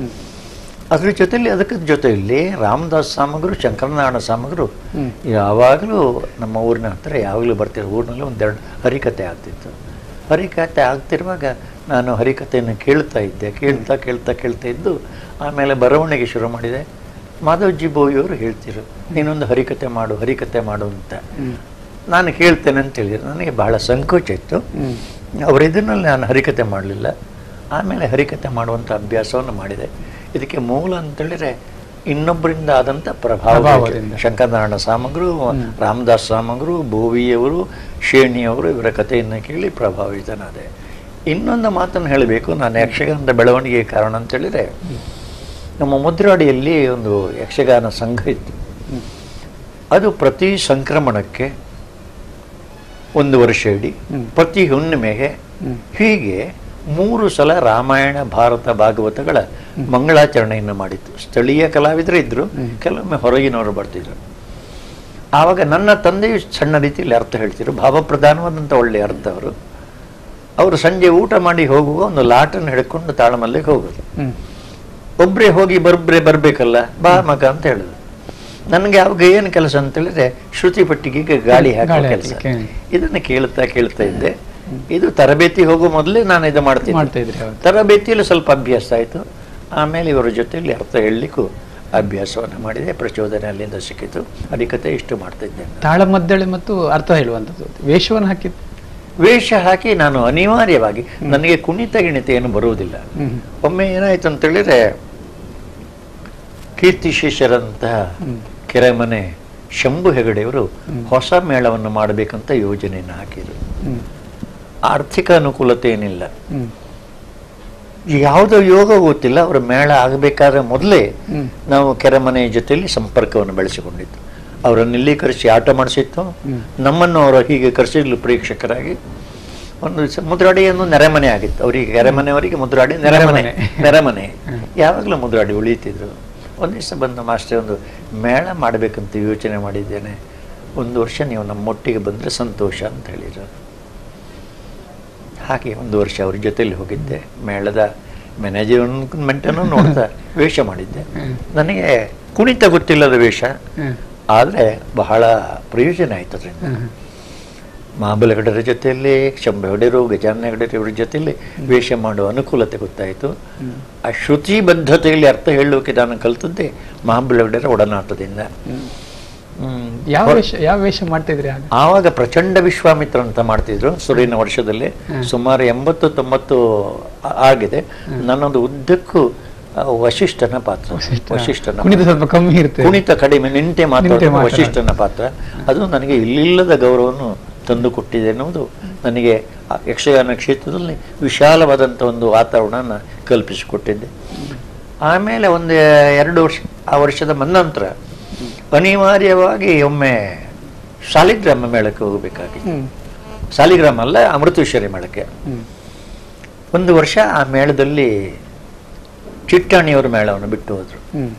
ಅದ್ರ ಜೊತೆಲಿ ಅದಕ್ಕೆ ಜೊತೆಯಲ್ಲಿ ರಾಮದಾಸ್ ಸಾಮಗ್ರು ಶಂಕರನಾರಾಯಣ ಸಾಮಗ್ರು ಹ್ಮ್. ಯಾವಾಗಲೂ ನಮ್ಮ ಊರಿನ ಹತ್ತಿರ ಯಾವಾಗಲೂ ಬರ್ತಿರೋ ಊರಿನಲ್ಲಿ ಒಂದೆರಡು ಹರಿಕತೆ ಆಗ್ತಿತ್ತು ಹರಿಕತೆ ಆಗ್ತಿರುವಾಗ ನಾನು ಹರಿಕತೆಯನ್ನು ಕೇಳ್ತಾ ಇದ್ದೆ ಕೇಳ್ತಾ ಕೇಳ್ತಾ ಕೇಳ್ತಾ ಇದ್ದು ಆಮೇಲೆ ಬರವಣಿಗೆ ಶುರು ಮಾಡಿದೆ ಮಾಧವ್ಜಿ ಬೋಯಿಯವರು ಹೇಳ್ತಿರು ನೀನೊಂದು ಹರಿಕತೆ ಮಾಡು ಹರಿಕತೆ ಮಾಡು ಅಂತ ನಾನು ಕೇಳ್ತೇನೆ ಅಂತ ಹೇಳಿದ್ರು ನನಗೆ ಬಹಳ ಸಂಕೋಚ ಇತ್ತು ಅವರ ಇದನ್ನಲ್ಲಿ ನಾನು ಹರಿಕತೆ ಮಾಡಲಿಲ್ಲ ಆಮೇಲೆ ಹರಿಕತೆ ಮಾಡುವಂಥ ಅಭ್ಯಾಸವನ್ನು ಮಾಡಿದೆ ಇದಕ್ಕೆ ಮೂಲ ಅಂತೇಳಿದ್ರೆ ಇನ್ನೊಬ್ಬರಿಂದ ಆದಂಥ ಪ್ರಭಾವ ಪ್ರಭಾವದಿಂದ. ಶಂಕರನಾರಾಯಣ ಸಾಮಗ್ರು ರಾಮದಾಸ್ ಸಾಮಗ್ರು ಬೋವಿಯವರು ಶೇಣಿಯವರು ಇವರ ಕಥೆಯನ್ನು ಕೇಳಿ ಪ್ರಭಾವಿತನಾದೆ ಇನ್ನೊಂದು ಮಾತನ್ನು ಹೇಳಬೇಕು ನಾನು ಯಕ್ಷಗಾನದ ಬೆಳವಣಿಗೆಗೆ ಕಾರಣ ಅಂತೇಳಿದರೆ ನಮ್ಮ ಮುದ್ರಾಡಿಯಲ್ಲಿ ಒಂದು ಯಕ್ಷಗಾನ ಸಂಘ ಇತ್ತು ಅದು ಪ್ರತಿ ಸಂಕ್ರಮಣಕ್ಕೆ ಒಂದು ವರ್ಷ ಇಡೀ ಹ್ಮ್. ಪ್ರತಿ ಹುಣ್ಣಿಮೆಗೆ ಹ್ಮ್. ಹೀಗೆ ಮೂರು ಸಲ ರಾಮಾಯಣ ಭಾರತ ಭಾಗವತಗಳ ಮಂಗಳಾಚರಣೆಯನ್ನು ಮಾಡಿತ್ತು ಸ್ಥಳೀಯ ಕಲಾವಿದರು ಇದ್ರು ಕೆಲವೊಮ್ಮೆ ಹೊರಗಿನವರು ಬರ್ತಿದ್ರು ಆವಾಗ ನನ್ನ ತಂದೆಯು ಸಣ್ಣ ರೀತಿಯಲ್ಲಿ ಅರ್ಥ ಹೇಳ್ತಿದ್ರು ಭಾವಪ್ರಧಾನವಾದಂಥ ಒಳ್ಳೆಯ ಅರ್ಥ ಅವರು ಅವರು ಸಂಜೆ ಊಟ ಮಾಡಿ ಹೋಗುವ ಒಂದು ಲಾಟನ್ನು ಹಿಡ್ಕೊಂಡು ತಾಳಮಲ್ಲಿಗೆ ಹೋಗೋದು ಹ್ಮ್ ಒಬ್ಬರೇ ಹೋಗಿ ಬರ್ಬ್ರೆ ಬರಬೇಕಲ್ಲ ಬಾ ಮಗ ಅಂತ ಹೇಳುದು ನನಗೆ ಅವಾಗ ಏನು ಕೆಲಸ ಅಂತ ಹೇಳಿದ್ರೆ ಶ್ರುತಿ ಪಟ್ಟಿಗೆಗೆ ಗಾಳಿ ಹಾಕೋ ಗಾಳಿ ಕೆಲಸ ಹಾಕ್ಲಿಕ್ಕೆ. ಇದನ್ನು ಕೇಳ್ತಾ ಕೇಳ್ತಾ ಇದ್ದೆ ಇದು ತರಬೇತಿ ಹೋಗೋ ಮೊದಲೇ ನಾನು ಇದು ಮಾಡ್ತೀನಿ ಮಾಡ್ತಾ ಇದ್ರಿ ಹೌದು ತರಬೇತಿಯಲ್ಲಿ ಸ್ವಲ್ಪ ಅಭ್ಯಾಸ ಆಯಿತು ಆಮೇಲೆ ಇವರ ಜೊತೆಯಲ್ಲಿ ಅರ್ಥ ಹೇಳಲಿಕ್ಕೂ ಅಭ್ಯಾಸವನ್ನು ಮಾಡಿದೆ ಪ್ರಚೋದನೆ ಅಲ್ಲಿಂದ ಸಿಕ್ಕಿತು ಅಧಿಕತೆ ಇಷ್ಟು ಮಾಡ್ತಾ ಇದ್ದೇನೆ ತಾಳಮದ್ದಳೆ ಮತ್ತು ಅರ್ಥ ಹೇಳುವಂಥದ್ದು ವೇಷವನ್ನು ಹಾಕಿದ್ದು ವೇಷ ಹಾಕಿ ನಾನು ಅನಿವಾರ್ಯವಾಗಿ ನನಗೆ ಕುಣಿತ ಗಿಣಿತ ಏನು ಬರುವುದಿಲ್ಲ ಹ್ಮ್. ಒಮ್ಮೆ ಏನಾಯ್ತು ಅಂತ ಹೇಳಿದ್ರೆ ಕೀರ್ತಿಶೇಷರಂತಹ ಕೆರೆಮನೆ ಶಂಭು ಹೆಗಡೆಯವರು ಹೊಸ ಮೇಳವನ್ನು ಮಾಡಬೇಕಂತ ಯೋಜನೆಯನ್ನು ಹಾಕಿದರು ಹ್ಮ್ ಆರ್ಥಿಕ ಅನುಕೂಲತೆ ಏನಿಲ್ಲ ಹ್ಮ್ ಯಾವುದೋ ಯೋಗ ಗೊತ್ತಿಲ್ಲ ಅವರ ಮೇಳ ಆಗಬೇಕಾದ್ರೆ ಮೊದಲೇ ಹ್ಮ್. ನಾವು ಕೆರೆಮನೆ ಜೊತೆಯಲ್ಲಿ ಸಂಪರ್ಕವನ್ನು ಬೆಳೆಸಿಕೊಂಡಿದ್ದು ಅವರನ್ನು ಇಲ್ಲಿ ಕರೆಸಿ ಆಟ ಮಾಡಿಸಿತ್ತು ನಮ್ಮನ್ನು ಅವರು ಹೀಗೆ ಕರೆಸಿದ್ಲು ಪ್ರೇಕ್ಷಕರಾಗಿ ಒಂದು ದಿವಸ ಮುದ್ರಾಡಿ ಒಂದು ನೆರೆಮನೆ ಆಗಿತ್ತು ಅವರಿಗೆ ಕೆರೆಮನೆಯವರಿಗೆ ಮುದ್ರಾಡಿ ನೆರೆಮನೆ ನೆರೆಮನೆ. ನೆರೆಮನೆ ಯಾವಾಗಲೂ ಮುದ್ರಾಡಿ ಉಳಿತಿದ್ರು ಒಂದು ದಿವಸ ಬಂದು ಮಾಸ್ಟರ್ ಒಂದು ಮೇಳ ಮಾಡಬೇಕಂತ ಯೋಚನೆ ಮಾಡಿದ್ದೇನೆ ಒಂದು ವರ್ಷ ನೀವು ನಮ್ಮೊಟ್ಟಿಗೆ ಬಂದರೆ ಸಂತೋಷ ಅಂತ ಹೇಳಿದ್ರು ಹಾಗೆ ಒಂದು ವರ್ಷ ಅವ್ರ ಜೊತೆಲಿ ಹೋಗಿದ್ದೆ ಮೇಳದ ಮ್ಯಾನೇಜ್ಮೆಂಟನ್ನು ನೋಡ್ತಾ ವೇಷ ಮಾಡಿದ್ದೆ ನನಗೆ ಕುಣಿತ ಗೊತ್ತಿಲ್ಲದ ವೇಷ ಹ್ಮ್ ಆದರೆ ಬಹಳ ಪ್ರಯೋಜನ ಆಯ್ತು ಅದರಿಂದ ಹ್ಮ್ ಮಹಾಬಲ ಹೆಗಡರ ಜೊತೆಯಲ್ಲಿ ಶಂಭ ಹೆಗಡೆರು ಗಜಾನನ ಹೆಗಡೆರು ಇವರ ಜೊತೆಯಲ್ಲಿ ವೇಷ ಮಾಡುವ ಅನುಕೂಲತೆ ಗೊತ್ತಾಯಿತು ಆ ಶ್ರುತಿ ಬದ್ಧತೆಯಲ್ಲಿ ಅರ್ಥ ಹೇಳೋಕೆ ನಾನು ಕಲ್ತದ್ದೇ ಮಹಾಬಲ ಹೆಗಡೆರ ಒಡನಾಟದಿಂದ ಹ್ಮ್. ಯಾವ ವೇಷ ಯಾವ ವೇಷ ಮಾಡ್ತಾ ಇದ್ರಿ ಆಗ ಆವಾಗ ಪ್ರಚಂಡ ವಿಶ್ವಾಮಿತ್ರ ಅಂತ ಮಾಡ್ತಿದ್ರು ಸುರಿನ ವರ್ಷದಲ್ಲಿ ಸುಮಾರು ಎಂಬತ್ತು ತೊಂಬತ್ತು ಆ- ಆಗಿದೆ ನನ್ನೊಂದು ಉದ್ದಕ್ಕೂ ಆ, ವಶಿಷ್ಠನ ಪಾತ್ರ ವಶಿಷ್ಠನ ಕುಣಿತ ಸ್ವಲ್ಪ ಕಮ್ಮಿ ಇರುತ್ತೆ ಕುಣಿತ ಕಡಿಮೆ ನಿಂತೆ ಮಾತಾಡೋ ಮಾತಾಡೋದು. ವಶಿಷ್ಠನ ಪಾತ್ರ ಅದು ನನಗೆ ಇಲ್ಲಿಲ್ಲದ ಗೌರವವನ್ನು ತಂದು ಕೊಟ್ಟಿದೆ ಎನ್ನುವುದು ನನಗೆ ಆ ಯಕ್ಷಗಾನ ಕ್ಷೇತ್ರದಲ್ಲಿ ವಿಶಾಲವಾದಂಥ ಒಂದು ವಾತಾವರಣನ ಕಲ್ಪಿಸಿಕೊಟ್ಟಿದ್ದೆ ಆಮೇಲೆ ಒಂದು ಎರಡು ವರ್ಷ ಆ ವರ್ಷದ ಮನ್ನಂತರ ಅನಿವಾರ್ಯವಾಗಿ ಒಮ್ಮೆ ಶಾಲಿಗ್ರಾಮ ಮೇಳಕ್ಕೆ ಹೋಗಬೇಕಾಗಿತ್ತು ಹ್ಮ್ ಶಾಲಿಗ್ರಾಮ ಅಲ್ಲ ಅಮೃತೇಶ್ವರಿ ಮೇಳಕ್ಕೆ ಹ್ಮ್ ಒಂದು ವರ್ಷ ಆ ಮೇಳದಲ್ಲಿ ಚಿಟ್ಟಾಣಿಯವರ ಮೇಳವನ್ನು ಬಿಟ್ಟು ಹೋದರು ಹ್ಮ್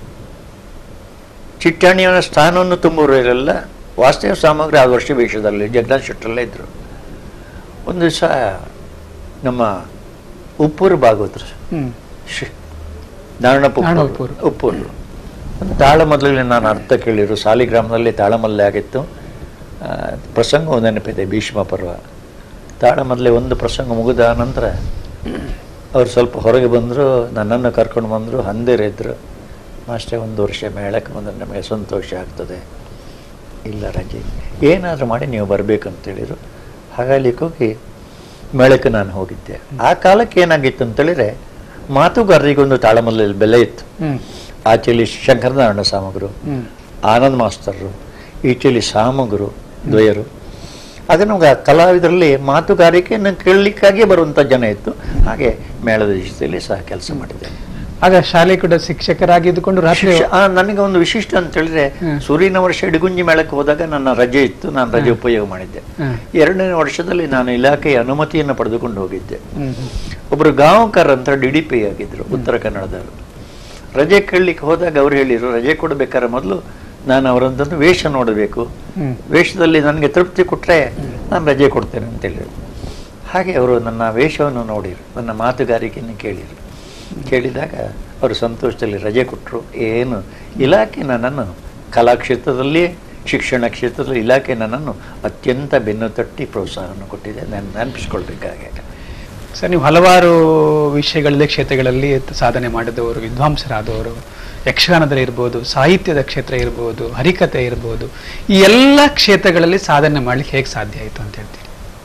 ಚಿಟ್ಟಾಣಿಯವರ ಸ್ಥಾನವನ್ನು ತುಂಬುವವರೆಲ್ಲ ವಾಸ್ತವ ಸಾಮಗ್ರಿ ಆ ವರ್ಷ ವೇಷದಲ್ಲಿ ಜಗನ್ನಾಥ್ ಶೆಟ್ಟರಲ್ಲೇ ಇದ್ದರು ಒಂದು ದಿವಸ ನಮ್ಮ ಉಪ್ಪೂರು ಭಾಗವತರು ಹ್ಮ್ ಶ್- ನಾರಾಯಣಪ್ಪ ನಾರಾಯಣ ಉಪ್ಪೂರು ಉಪ್ಪೂರು. ಉಪ್ಪೂರು ಒಂದು ತಾಳಮದ್ದಲೆ ನಾನು ಅರ್ಥ ಕೇಳಿರು ಸಾಲಿಗ್ರಾಮದಲ್ಲಿ ತಾಳಮಲ್ಲೆ ಆಗಿತ್ತು ಆ, ಪ್ರಸಂಗ ಒಂದು ನೆನಪಿದೆ ಭೀಷ್ಮ ಪರ್ವ ತಾಳಮದ್ಲೆ ಒಂದು ಪ್ರಸಂಗ ಮುಗಿದ ನಂತರ ಅವ್ರು ಸ್ವಲ್ಪ ಹೊರಗೆ ಬಂದರು ನನ್ನನ್ನು ಕರ್ಕೊಂಡು ಬಂದರು ಹಂದಿರಿದ್ರು ಅಷ್ಟೇ ಒಂದು ವರ್ಷ ಮೇಳಕ್ಕೆ ಬಂದರೆ ನಮಗೆ ಸಂತೋಷ ಆಗ್ತದೆ ಇಲ್ಲ ರಜೆ ಏನಾದರೂ ಮಾಡಿ ನೀವು ಬರಬೇಕಂತೇಳಿದ್ರು ಹಾಗಾಗ್ಲಿಕ್ಕೆ ಹೋಗಿ ಮೇಳಕ್ಕೆ ನಾನು ಹೋಗಿದ್ದೆ ಆ ಕಾಲಕ್ಕೆ ಏನಾಗಿತ್ತು ಅಂತೇಳಿದ್ರೆ ಮಾತುಗಾರರಿಗೊಂದು ತಾಳಮಲ್ಲಲ್ಲಿ ಬೆಲೆ ಇತ್ತು ಹ್ಮ್ ಆಚೆಯಲ್ಲಿ ಶಂಕರನಾರಾಯಣ ಸಾಮಗರು ಹ್ಮ್ ಆನಂದ್ ಮಾಸ್ತರರು ಈಚೆಯಲ್ಲಿ ಸಾಮಗರು ದ್ವಯರು ಆಗ ನಮ್ಗೆ ಆ ಕಲಾವಿದರಲ್ಲಿ ಮಾತುಗಾರಿಕೆಯನ್ನು ಕೇಳಲಿಕ್ಕಾಗಿಯೇ ಬರುವಂಥ ಜನ ಇತ್ತು ಹಾಗೆ ಮೇಳದ ಜೊತೆಯಲ್ಲಿ ಸಹ ಕೆಲಸ ಮಾಡಿದ್ದೇನೆ ಆಗ ಶಾಲೆ ಕೂಡ ಶಿಕ್ಷಕರಾಗಿದ್ದುಕೊಂಡು ರಾತ್ರಿ ಶಿಕ್ಷ- ಆ, ನನಗೆ ಒಂದು ವಿಶಿಷ್ಟ ಅಂತ ಹೇಳಿದ್ರೆ ಹ್ಮ್. ಸೂರ್ಯನ ವರ್ಷ ಇಡಗುಂಜಿ ಮೇಳಕ್ಕೆ ಹೋದಾಗ ನನ್ನ ರಜೆ ಇತ್ತು ನಾನು ರಜೆ ಉಪಯೋಗ ಮಾಡಿದ್ದೆ ಹ್ಮ್. ಎರಡನೇ ವರ್ಷದಲ್ಲಿ ನಾನು ಇಲಾಖೆಯ ಅನುಮತಿಯನ್ನು ಪಡೆದುಕೊಂಡು ಹೋಗಿದ್ದೆ ಹ್ಮ್ ಹ್ಮ್ ಒಬ್ಬರು ಗಾಂವ್ಕರ್ ಅಂತ ಡಿ ಡಿ ಪಿ ಆಗಿದ್ರು ಉತ್ತರ ಕನ್ನಡದವರು ರಜೆ ಕೇಳಲಿಕ್ಕೆ ಹೋದಾಗ ಅವ್ರು ಹೇಳಿದ್ರು ರಜೆ ಕೊಡಬೇಕಾದ್ರೆ ಮೊದಲು ನಾನು ಅವರದ್ದನ್ನು ವೇಷ ನೋಡಬೇಕು ಹ್ಮ್. ವೇಷದಲ್ಲಿ ನನಗೆ ತೃಪ್ತಿ ಕೊಟ್ಟರೆ ನಾನು ರಜೆ ಕೊಡ್ತೇನೆ ಅಂತ ಹೇಳಿದ್ರು ಹಾಗೆ ಅವರು ನನ್ನ ವೇಷವನ್ನು ನೋಡಿರು ನನ್ನ ಮಾತುಗಾರಿಕೆಯನ್ನು ಕೇಳಿರು ಕೇಳಿದಾಗ ಅವರು ಸಂತೋಷದಲ್ಲಿ ರಜೆ ಕೊಟ್ಟರು ಏನು ಇಲಾಖೆ ನನ್ನನ್ನು ಕಲಾಕ್ಷೇತ್ರದಲ್ಲಿ ಶಿಕ್ಷಣ ಕ್ಷೇತ್ರದಲ್ಲಿ ಇಲಾಖೆ ನನ್ನನ್ನು ಅತ್ಯಂತ ಬೆನ್ನು ತಟ್ಟಿ ಪ್ರೋತ್ಸಾಹವನ್ನು ಕೊಟ್ಟಿದೆ ನಾನು ನೆನಪಿಸ್ಕೊಳ್ಬೇಕಾಗೆ ಸರ್ ನೀವು ಹಲವಾರು ವಿಷಯಗಳಲ್ಲಿ ಕ್ಷೇತ್ರಗಳಲ್ಲಿ ಸಾಧನೆ ಮಾಡಿದವರು ವಿದ್ವಾಂಸರಾದವರು ಯಕ್ಷಗಾನದಲ್ಲಿ ಇರ್ಬೋದು ಸಾಹಿತ್ಯದ ಕ್ಷೇತ್ರ ಇರ್ಬೋದು ಹರಿಕತೆ ಇರ್ಬೋದು ಈ ಎಲ್ಲ ಕ್ಷೇತ್ರಗಳಲ್ಲಿ ಸಾಧನೆ ಮಾಡ್ಲಿಕ್ಕೆ ಹೇಗೆ ಸಾಧ್ಯ ಆಯಿತು ಅಂತ ಹೇಳ್ತೀರಿ